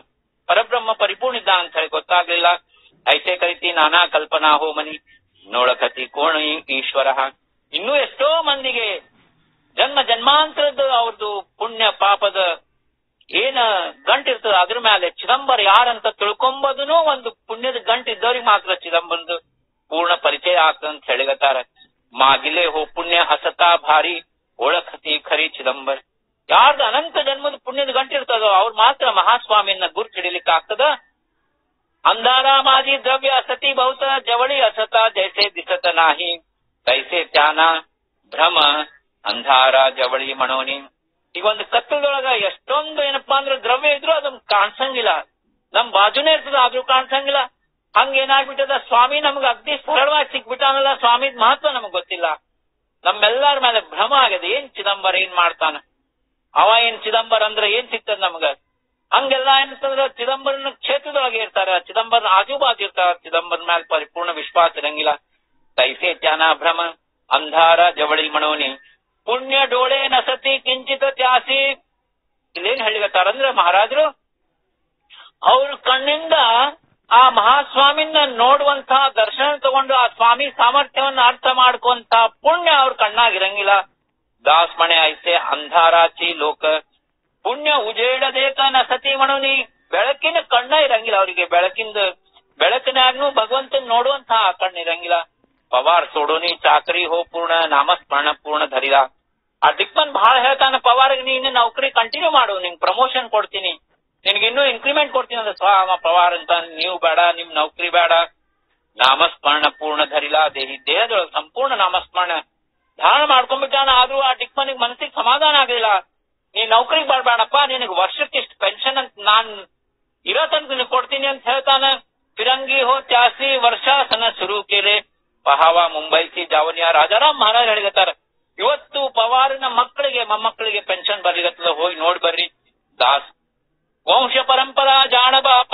ಪರಬ್ರಹ್ಮ ಪರಿಪೂರ್ಣ ಇದ್ದ ಅಂತ ಹೇಳಿ ಗೊತ್ತಾಗ್ಲಿಲ್ಲ ಐಸೆ ಕರಿತಿ ನಾನಾ ಕಲ್ಪನಾ ಹೋಮನಿ ನೋಡಕತಿ ಕೋಣ ಈಶ್ವರ ಇನ್ನೂ ಎಷ್ಟೋ ಮಂದಿಗೆ ಜನ್ಮ ಜನ್ಮಾಂತರದ್ದು ಅವ್ರದ್ದು ಪುಣ್ಯ ಪಾಪದ ಏನ ಗಂಟ್ ಇರ್ತದ ಅದ್ರ ಮೇಲೆ ಚಿದಂಬರ ಯಾರಂತ ತಿಳ್ಕೊಂಬುದೂ ಒಂದು ಪುಣ್ಯದ ಗಂಟ್ ಇದ್ದವ್ರಿಗೆ ಮಾತ್ರ ಚಿದಂಬರದ ಪೂರ್ಣ ಪರಿಚಯ ಆಗ್ತದ ಅಂತ ಹೇಳಿಗತ್ತಾರ ಮಾಗಿಲೆ ಹೋ ಪುಣ್ಯ ಹಸತಾ ಭಾರಿ ಓಳಖತಿ ಖರಿ ಚಿದಂಬರ್ ಯಾರ್ದು ಅನಂತ ಜನ್ಮದ ಪುಣ್ಯದ ಗಂಟೆ ಇರ್ತದೋ ಅವ್ರು ಮಾತ್ರ ಮಹಾಸ್ವಾಮಿಯನ್ನ ಗುರ್ತು ಹಿಡಿಲಿಕ್ಕೆ ಆಗ್ತದ ಅಂಧಾರ ಮಾಜಿ ದ್ರವ್ಯ ಅಸತಿ ಬಹುತ ಜವಳಿ ಅಸತ ಜೈಸೆ ದಿಸತ ನಾಹಿ ತೈಸೆ ತ್ಯಾನ ಭ್ರಮ ಅಂಧಾರ ಜವಳಿ ಮಣೋನಿ ಈಗ ಒಂದು ಕತ್ತಲದೊಳಗ ಎಷ್ಟೊಂದು ಏನಪ್ಪಾ ಅಂದ್ರೆ ದ್ರವ್ಯ ಇದ್ರು ಅದನ್ನ ಕಾಣಿಸಂಗಿಲ್ಲ ನಮ್ ಬಾಜುನೇ ಇರ್ತದ ಆದ್ರೂ ಕಾಣಿಸಂಗಿಲ್ಲ ಹಂಗ ಏನಾಗ್ಬಿಟ್ಟದ ಸ್ವಾಮಿ ನಮ್ಗೆ ಅಗ್ದಿ ಸರಳವಾಗಿ ಸಿಕ್ಬಿಟ್ಟಾನಲ್ಲ ಸ್ವಾಮಿದ್ ಮಹತ್ವ ನಮಗ್ ಗೊತ್ತಿಲ್ಲ ನಮ್ಮೆಲ್ಲರ ಮೇಲೆ ಭ್ರಮ ಆಗದೆ ಏನ್ ಚಿದಂಬರ ಏನ್ ಮಾಡ್ತಾನ ಅವ ಏನ್ ಚಿದಂಬರ ಅಂದ್ರೆ ಏನ್ ಸಿಗ್ತದ ನಮಗ ಹಂಗೆಲ್ಲ ಏನಂತಂದ್ರ ಚಿದಂಬರನ ಕ್ಷೇತ್ರದೊಳಗೆ ಇರ್ತಾರ ಚಿದಂಬರನ ಆಜು ಬಾಜು ಇರ್ತಾರ ಚಿದಂಬರನ ಮೇಲೆ ಪರಿಪೂರ್ಣ ವಿಶ್ವಾಸ ಇರಂಗಿಲ್ಲ ತೈಸೆ ತ್ಯಾನ ಭ್ರಮ ಅಂಧಾರ ಜವಳಿ ಮಣೋನಿ ಪುಣ್ಯ ಡೋಳೆ ನಸತಿ ಕಿಂಚಿತ ತ್ಯಾಸಿ ಇಲ್ಲೇನ್ ಹೇಳಿಗತ್ತಾರಂದ್ರ ಮಹಾರಾಜರು ಅವ್ರ ಕಣ್ಣಿಂದ ಆ ಮಹಾಸ್ವಾಮಿನ ನೋಡುವಂತ ದರ್ಶನ ತಗೊಂಡು ಆ ಸ್ವಾಮಿ ಸಾಮರ್ಥ್ಯವನ್ನ ಅರ್ಥ ಮಾಡ್ಕೊಂತ ಪುಣ್ಯ ಅವ್ರ ಕಣ್ಣಾಗಿರಂಗಿಲ್ಲ ದಾಸ್ ಮಣೆ ಐಸೆ ಅಂಧಾರಾಚಿ ಲೋಕ ಪುಣ್ಯ ಉಜೇಡದೇಕ ನಸತಿ ಮಣುನಿ ಬೆಳಕಿನ ಕಣ್ಣ ಇರಂಗಿಲ್ಲ ಅವರಿಗೆ ಬೆಳಕಿಂದ ಬೆಳಕಿನಾಗ್ನು ಭಗವಂತನ್ ನೋಡುವಂತ ಕಣ್ಣು ಇರಂಗಿಲ್ಲ ಪವಾರ್ ಸೋಡೋನಿ ಚಾಕರಿ ಹೋ ಪೂರ್ಣ ನಾಮಸ್ಮರಣ ಪೂರ್ಣ ಧರಿದ ಆ ದಿಕ್ಮನ್ ಬಹಳ ಹೇಳ್ತಾನ ಪವಾರ್ಗೆ ನೀನು ನೌಕರಿ ಕಂಟಿನ್ಯೂ ಮಾಡು ನಿಂಗ್ ಪ್ರಮೋಷನ್ ಕೊಡ್ತೀನಿ ನಿನ್ಗೆ ಇನ್ನೂ ಇನ್ಕ್ರಿಮೆಂಟ್ ಕೊಡ್ತೀನಿ ಅಂದ್ರೆ ಸ್ವ ಪವಾರ್ ಅಂತ ನೀವು ಬೇಡ ನಿಮ್ ನೌಕರಿ ಬೇಡ ನಾಮಸ್ಮರಣ ಪೂರ್ಣ ಧರಿಲ ದೇಹಿ ದೇಹದೊಳಗೆ ಸಂಪೂರ್ಣ ನಾಮಸ್ಮರಣ ಧಾರಣ ಮಾಡ್ಕೊಂಡ್ಬಿಟ್ಟಾನ ಆದ್ರೂ ಆ ಡಿಕ್ಮನಿಗೆ ಮನಸ್ಸಿಗೆ ಸಮಾಧಾನ ಆಗಲಿಲ್ಲ ನೀ ನೌಕರಿಗೆ ಬರ್ಬೇಡಪ್ಪ ನಿನಗೆ ವರ್ಷಕ್ಕೆ ಇಷ್ಟು ಪೆನ್ಷನ್ ಅಂತ ನಾನ್ ಇರೋ ತನಕ ನಿನಗೆ ಕೊಡ್ತೀನಿ ಅಂತ ಹೇಳ್ತಾನ ಫಿರಂಗಿ ಹೋ ತ್ಯಾಸಿ ವರ್ಷಾಸನ ಶುರು ಕೇಲೆ ಪಹಾವ ಮುಂಬೈಸಿ ಜಾವನಿಯ ರಾಜಾರಾಮ್ ಮಹಾರಾಜ್ ಹೇಳಿಗತ್ತಾರ ಇವತ್ತು ಪವಾರಿನ ಮಕ್ಕಳಿಗೆ ಮೊಮ್ಮಕ್ಕಳಿಗೆ ಪೆನ್ಷನ್ ಬರ್ಲಿಗತ್ತದ ಹೋಗಿ ನೋಡಿ ಬರ್ರಿ ದಾಸ್ ವಂಶ ಪರಂಪರಾ ಜಾಣ ಬಾಪ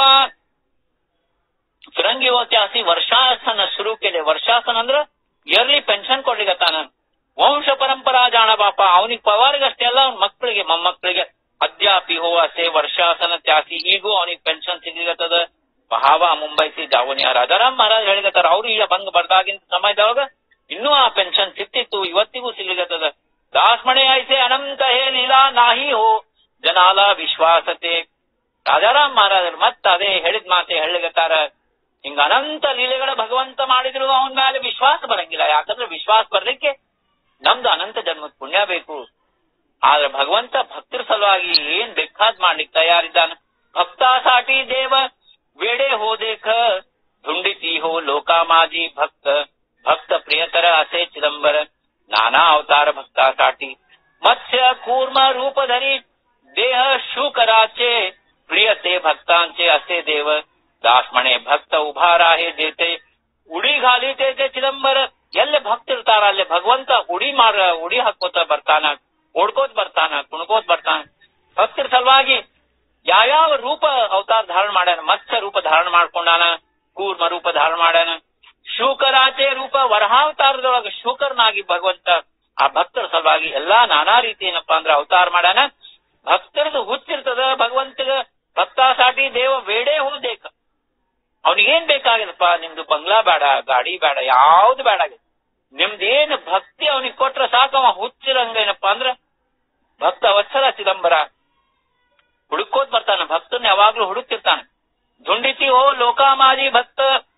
ಫಿರಂಗಿ ಹೋ ತ್ಯಾಸಿ ವರ್ಷಾಸನ ಶುರು ಕೇಲೆ ವರ್ಷಾಸನ ಅಂದ್ರ ಇಯರ್ಲಿ ಪೆನ್ಷನ್ ಕೊಡ್ಲಿಗತ್ತಾನ ವಂಶ ಪರಂಪರಾ ಜಾಣ ಬಾಪ ಅವನಿಗೆ ಪವಾರಿಗಷ್ಟೇ ಅಲ್ಲ ಅವ್ನ ಮಕ್ಕಳಿಗೆ ಮೊಮ್ಮಕ್ಕಳಿಗೆ ಅದ್ಯಾಪಿ ಹೋ ಅಸೆ ವರ್ಷಾಸನ ತ್ಯಾಸಿ ಈಗೂ ಅವನಿಗೆ ಪೆನ್ಷನ್ ಸಿಗ್ಲಿಗತ್ತದ ಮಹಾವ ಮುಂಬೈಸಿ ಜಾವನಿಯ ರಾಜಾರಾಮ್ ಮಹಾರಾಜ್ ಹೇಳಿಗತ್ತಾರ ಅವ್ರು ಈಗ ಬಂದ್ ಬರ್ದಾಗಿನ ಸಮಯದೊಳಗ ಇನ್ನೂ ಆ ಪೆನ್ಷನ್ ಸಿಕ್ತಿತ್ತು ಇವತ್ತಿಗೂ ಸಿಗ್ಲಿಗತ್ತದ ದಾಸ್ಮಣೆ ಐಸೆ ಅನಂತ ಹೇ ಲೀಲಾ ನಾಹಿ ಹೋ ಜನಾಲ ವಿಶ್ವಾಸತೆ ರಾಜಾರಾಮ್ ಮಹಾರಾಜರು ಮತ್ತ ಅದೇ ಹೇಳಿದ ಮಾತೆ ಹೇಳಿಗತ್ತಾರ ಹಿಂಗ ಅನಂತ ಲೀಲೆಗಳ ಭಗವಂತ ಮಾಡಿದ್ರು ಅವನ ಮೇಲೆ ವಿಶ್ವಾಸ ಬರಂಗಿಲ್ಲ ಯಾಕಂದ್ರೆ ವಿಶ್ವಾಸ ಬರ್ಲಿಕ್ಕೆ ನಮ್ದು ಅನಂತ ಜನ್ಮದ ಪುಣ್ಯ ಬೇಕು ಆದ್ರೆ ಭಗವಂತ ಭಕ್ತರ ಸಲುವಾಗಿ ಏನ್ ಬೇಕಾದ್ ಮಾಡ್ಲಿಕ್ಕೆ ತಯಾರಿದ್ದಾನ ಭಕ್ತಾಸಾಟಿ ದೇವ ವೇಡೆ ಹೋ ದೇಖ ಧುಂಡಿತಿ ಹೋ ಲೋಕಾಮಾಜಿ ಭಕ್ತ ಭಕ್ತ ಪ್ರಿಯತರ ಅಸೆ ಚಿದಂಬರ ನಾನಾ ಅವತಾರ ಭಕ್ತಾಸಾಟಿ ಮತ್ಸ್ಯ ಕೂರ್ಮ ರೂಪಧರಿ ದೇಹ ಶೂಕರಾಚೆ ಪ್ರಿಯತೆ ಭक्तांचे असे देव ದಾಸ್ಮಣೆ ಭಕ್ತ ಉಭಾರಾಹೆ ದೇತೆ ಉಡಿ ಘಾಲಿತೈತೆ ಚಿದಂಬರ ಎಲ್ಲಿ ಭಕ್ತ ಇರ್ತಾರ ಅಲ್ಲಿ ಭಗವಂತ ಉಡಿ ಮಾರ ಉಡಿ ಹಾಕೋತ ಬರ್ತಾನ ಓಡ್ಕೋತ್ ಬರ್ತಾನ ಕುಣ್ಕೋತ್ ಬರ್ತಾನ ಭಕ್ತರ ಸಲುವಾಗಿ ಯಾವ್ಯಾವ ರೂಪ ಅವತಾರ ಧಾರಣ ಮಾಡ್ಯಾನ ಮತ್ಸ್ಯ ರೂಪ ಧಾರಣ ಮಾಡ್ಕೊಂಡಾನ ಕೂರ್ಮ ರೂಪ ಧಾರಣ ಮಾಡ್ಯಾನ ಶೂಕರಾಚೆ ರೂಪ ವರಹಾವತಾರದೊಳಗ ಶೂಕರನಾಗಿ ಭಗವಂತ ಆ ಭಕ್ತರ ಸಲುವಾಗಿ ಎಲ್ಲಾ ನಾನಾ ರೀತಿ ಏನಪ್ಪಾ ಅಂದ್ರ ಅವತಾರ ಮಾಡ್ಯಾನ ಭಕ್ತರದು ಹುಚ್ಚಿರ್ತದ ಭಗವಂತಗ ಭಕ್ತಾಸಾಟಿ ದೇವ ಬೇಡೇ ಹೋದೇಕ ಅವನಿಗೇನ್ ಬೇಕಾಗಿದಪ್ಪ ನಿಮ್ದು ಬಂಗ್ಲಾ ಬೇಡ ಗಾಡಿ ಬೇಡ ಯಾವ್ದು ಬೇಡ ನಿಮ್ದೇನು ಭಕ್ತಿ ಅವನಿಗೆ ಕೊಟ್ರ ಸಾಕು ಅವ ಹುಚ್ಚಿರಂಗ ಏನಪ್ಪಾ ಅಂದ್ರ ಭಕ್ತ ವತ್ಸಲ ಚಿದಂಬರ ಹುಡುಕೋತ್ ಬರ್ತಾನ ಭಕ್ತನ ಯಾವಾಗ್ಲೂ ಹುಡುಕ್ತಿರ್ತಾನ ಧುಂಡಿತಿ ಹೋ ಲೋಕಾಮಾಜಿ ಭಕ್ತ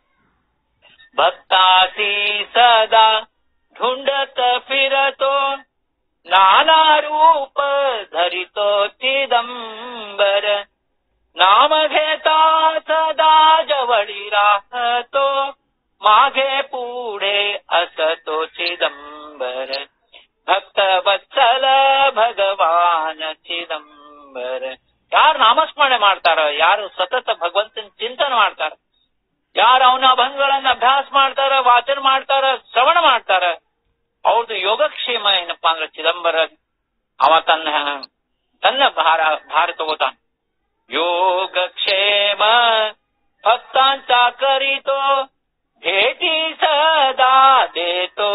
ಭಕ್ತಾಸಿ ಸದಾ ढूंढत फिरतो नाना रूप धरितो चिदंबर नाम घेता सदा जवळी राहतो मागे पुढे असतो चिदंबर ಭಕ್ತ ವತ್ಸಲ ಭಗವಾನ ಚಿದಂಬರ ಯಾರು ನಾಮಸ್ಮರಣೆ ಮಾಡ್ತಾರ ಯಾರು ಸತತ ಭಗವಂತನ ಚಿಂತನೆ ಮಾಡ್ತಾರ ಯಾರು ಅವನ ಅಭಂಗಗಳನ್ನ ಅಭ್ಯಾಸ ಮಾಡ್ತಾರ ವಾಚನ ಮಾಡ್ತಾರ ಶ್ರವಣ ಮಾಡ್ತಾರ ಅವ್ರದ್ದು ಯೋಗಕ್ಷೇಮ ಏನಪ್ಪಾ ಅಂದ್ರೆ ಚಿದಂಬರ ಅವ ತನ್ನ ತನ್ನ ಭಾರ ಭಾರ ತಗೋತಾನ ಯೋಗಕ್ಷೇಮ ಭಕ್ತಾಂತ ಕರಿತೋ ಭೇಟಿ ಸದಾ ದೇತೋ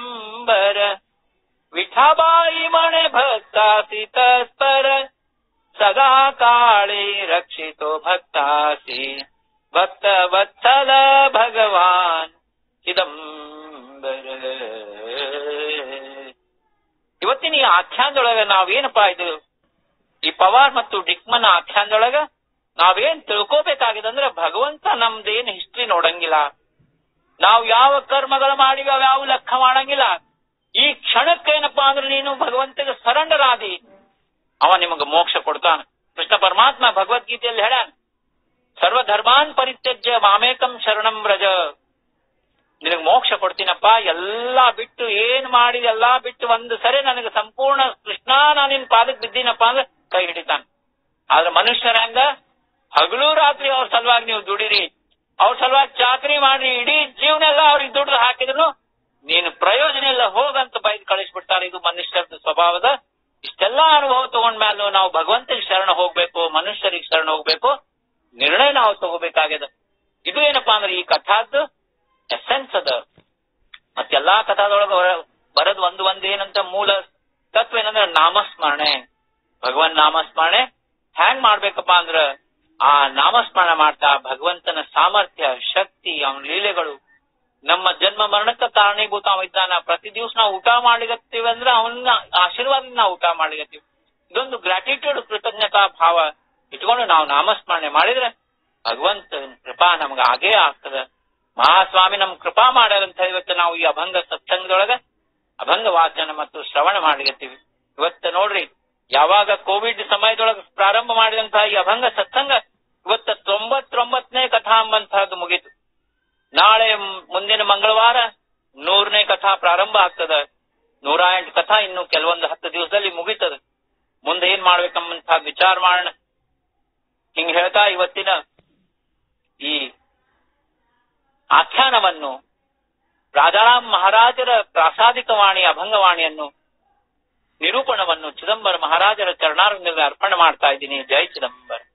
ಚಿದಂಬರ विठाबाई म्हणे भक्तासी तस्पर ಸದಾ ಕಾಳಿ ರಕ್ಷಿತೋ ಭಕ್ತಾಸಿ ಭಕ್ತ ವತ್ಸಲ ಭಗವಾನ್ ಚಿದಂಬರ ಇವತ್ತಿನ ಈ ಆಖ್ಯಾನದೊಳಗ ನಾವೇನಪ್ಪಾ ಇದು ಈ ಪವಾರ್ ಮತ್ತು ಡಿಕ್ಮನ್ ಆಖ್ಯಾನದೊಳಗ ನಾವೇನ್ ತಿಳ್ಕೋಬೇಕಾಗಿದೆ ಅಂದ್ರೆ ಭಗವಂತ ನಮ್ದೇನ್ ಹಿಸ್ಟ್ರಿ ನೋಡಂಗಿಲ್ಲ ನಾವು ಯಾವ ಕರ್ಮಗಳು ಮಾಡಿವಿ ಯಾವ ಲೆಕ್ಕ ಮಾಡಂಗಿಲ್ಲ ಈ ಕ್ಷಣಕ್ಕೇನಪ್ಪಾ ಅಂದ್ರೆ ನೀನು ಭಗವಂತಗೆ ಸರೆಂಡರ್ ಆದಿ ಅವ ನಿಮಗೆ ಮೋಕ್ಷ ಕೊಡ್ತಾನ ಕೃಷ್ಣ ಪರಮಾತ್ಮ ಭಗವದ್ಗೀತೆಯಲ್ಲಿ ಹೇಳ್ಯಾನ ಸರ್ವಧರ್ಮಾನ್ ಪರಿತ್ಯಜ್ಯ ಮಾಮೇಕಂ ಶರಣಂ ವ್ರಜ ನಿನಗೆ ಮೋಕ್ಷ ಕೊಡ್ತೀನಪ್ಪ ಎಲ್ಲಾ ಬಿಟ್ಟು ಏನ್ ಮಾಡಿದ ಎಲ್ಲಾ ಬಿಟ್ಟು ಒಂದು ಸರಿ ನನಗೆ ಸಂಪೂರ್ಣ ಕೃಷ್ಣ ನಾನು ನಿನ್ ಪಾದಕ್ಕೆ ಬಿದ್ದೀನಪ್ಪ ಅಂದ್ರೆ ಕೈ ಹಿಡಿತಾನ ಆದ್ರೆ ಮನುಷ್ಯರ ಹಂಗ ಹಗಲು ರಾತ್ರಿ ಅವ್ರ ಸಲುವಾಗಿ ನೀವು ದುಡಿರಿ ಅವ್ರ ಸಲುವಾಗಿ ಚಾಕರಿ ಮಾಡ್ರಿ ಇಡೀ ಜೀವನ ಎಲ್ಲ ಅವ್ರಿಗೆ ದುಡ್ದು ಹಾಕಿದ್ರು ನೀನು ಪ್ರಯೋಜನ ಇಲ್ಲ ಹೋಗಂತ ಬೈದು ಕಳಿಸ್ಬಿಡ್ತಾರೆ ಇದು ಮನುಷ್ಯರದ ಸ್ವಭಾವದ ಇಷ್ಟೆಲ್ಲಾ ಅನುಭವ ತಗೊಂಡ್ಮೇಲೂ ನಾವು ಭಗವಂತನಿಗೆ ಶರಣ ಹೋಗ್ಬೇಕು ಮನುಷ್ಯರಿಗೆ ಶರಣ ಹೋಗ್ಬೇಕು ನಿರ್ಣಯ ನಾವು ತಗೋಬೇಕಾಗ್ಯದ ಇದು ಏನಪ್ಪಾ ಅಂದ್ರೆ ಈ ಕಥಾದ್ದು ಎಸೆನ್ಸ್ ಅದ ಮತ್ತೆಲ್ಲಾ ಕಥಾದೊಳಗ ಬರದ್ ಒಂದು ಒಂದ್ ಏನಂತ ಮೂಲ ತತ್ವ ಏನಂದ್ರೆ ನಾಮಸ್ಮರಣೆ ಭಗವನ್ ನಾಮಸ್ಮರಣೆ ಹ್ಯಾಂಗ್ ಮಾಡ್ಬೇಕಪ್ಪ ಅಂದ್ರ ಆ ನಾಮಸ್ಮರಣ ಮಾಡ್ತಾ ಭಗವಂತನ ಸಾಮರ್ಥ್ಯ ಶಕ್ತಿ ಅವನ ಲೀಲೆಗಳು ನಮ್ಮ ಜನ್ಮ ಮರಣಕ್ಕೆ ಕಾರಣೀಭೂತ ಅವ ಇದ್ದಾನ ಪ್ರತಿ ದಿವಸ ನಾವು ಊಟ ಮಾಡ್ಲಿಕತ್ತೀವಿ ಅಂದ್ರೆ ಅವನ ಆಶೀರ್ವಾದ ನಾವು ಊಟ ಮಾಡ್ಲಿಕತ್ತೀವಿ ಇದೊಂದು ಗ್ರಾಟಿಟ್ಯೂಡ್ ಕೃತಜ್ಞತಾ ಭಾವ ಇಟ್ಕೊಂಡು ನಾವು ನಾಮಸ್ಮರಣೆ ಮಾಡಿದ್ರೆ ಭಗವಂತನ ಕೃಪಾ ನಮ್ಗೆ ಆಗೇ ಆಗ್ತದ ಮಹಾಸ್ವಾಮಿ ನಮ್ ಕೃಪಾ ಮಾಡ್ಯಾರಂತ ಇವತ್ತು ನಾವು ಈ ಅಭಂಗ ಸತ್ಸಂಗದೊಳಗ ಅಭಂಗ ವಾಚನ ಮತ್ತು ಶ್ರವಣ ಮಾಡ್ಲಿಕತ್ತೀವಿ ಇವತ್ತು ನೋಡ್ರಿ ಯಾವಾಗ ಕೋವಿಡ್ ಸಮಯದೊಳಗೆ ಪ್ರಾರಂಭ ಮಾಡಿದಂತಹ ಈ ಅಭಂಗ ಸತ್ಸಂಗ ಇವತ್ತ ತೊಂಬತ್ತೊಂಬತ್ತನೇ ಕಥಾ ಎಂಬಂತಹದ್ದು ಮುಗೀತು ನಾಳೆ ಮ್- ಮುಂದಿನ ಮಂಗಳವಾರ ನೂರನೇ ಕಥಾ ಪ್ರಾರಂಭ ಆಗ್ತದ ನೂರ ಎಂಟು ಕಥಾ ಇನ್ನು ಕೆಲವೊಂದು ಹತ್ತು ದಿವಸದಲ್ಲಿ ಮುಗೀತದ ಮುಂದೆ ಏನ್ ಮಾಡ್ಬೇಕಂಬಂತ ವಿಚಾರ ಮಾಡೋಣ ಹಿಂಗ್ ಹೇಳ್ತಾ ಇವತ್ತಿನ ಈ ಆಖ್ಯಾನವನ್ನು ರಾಜಾರಾಮ್ ಮಹಾರಾಜರ ಪ್ರಾಸಾದಿಕ ವಾಣಿ ಅಭಂಗವಾಣಿಯನ್ನು ನಿರೂಪಣವನ್ನು ಚಿದಂಬರ ಮಹಾರಾಜರ ಚರಣಾರವಿಂದಕ್ಕೆ ಅರ್ಪಣೆ ಮಾಡ್ತಾ ಇದ್ದೀನಿ ಜೈ ಚಿದಂಬರ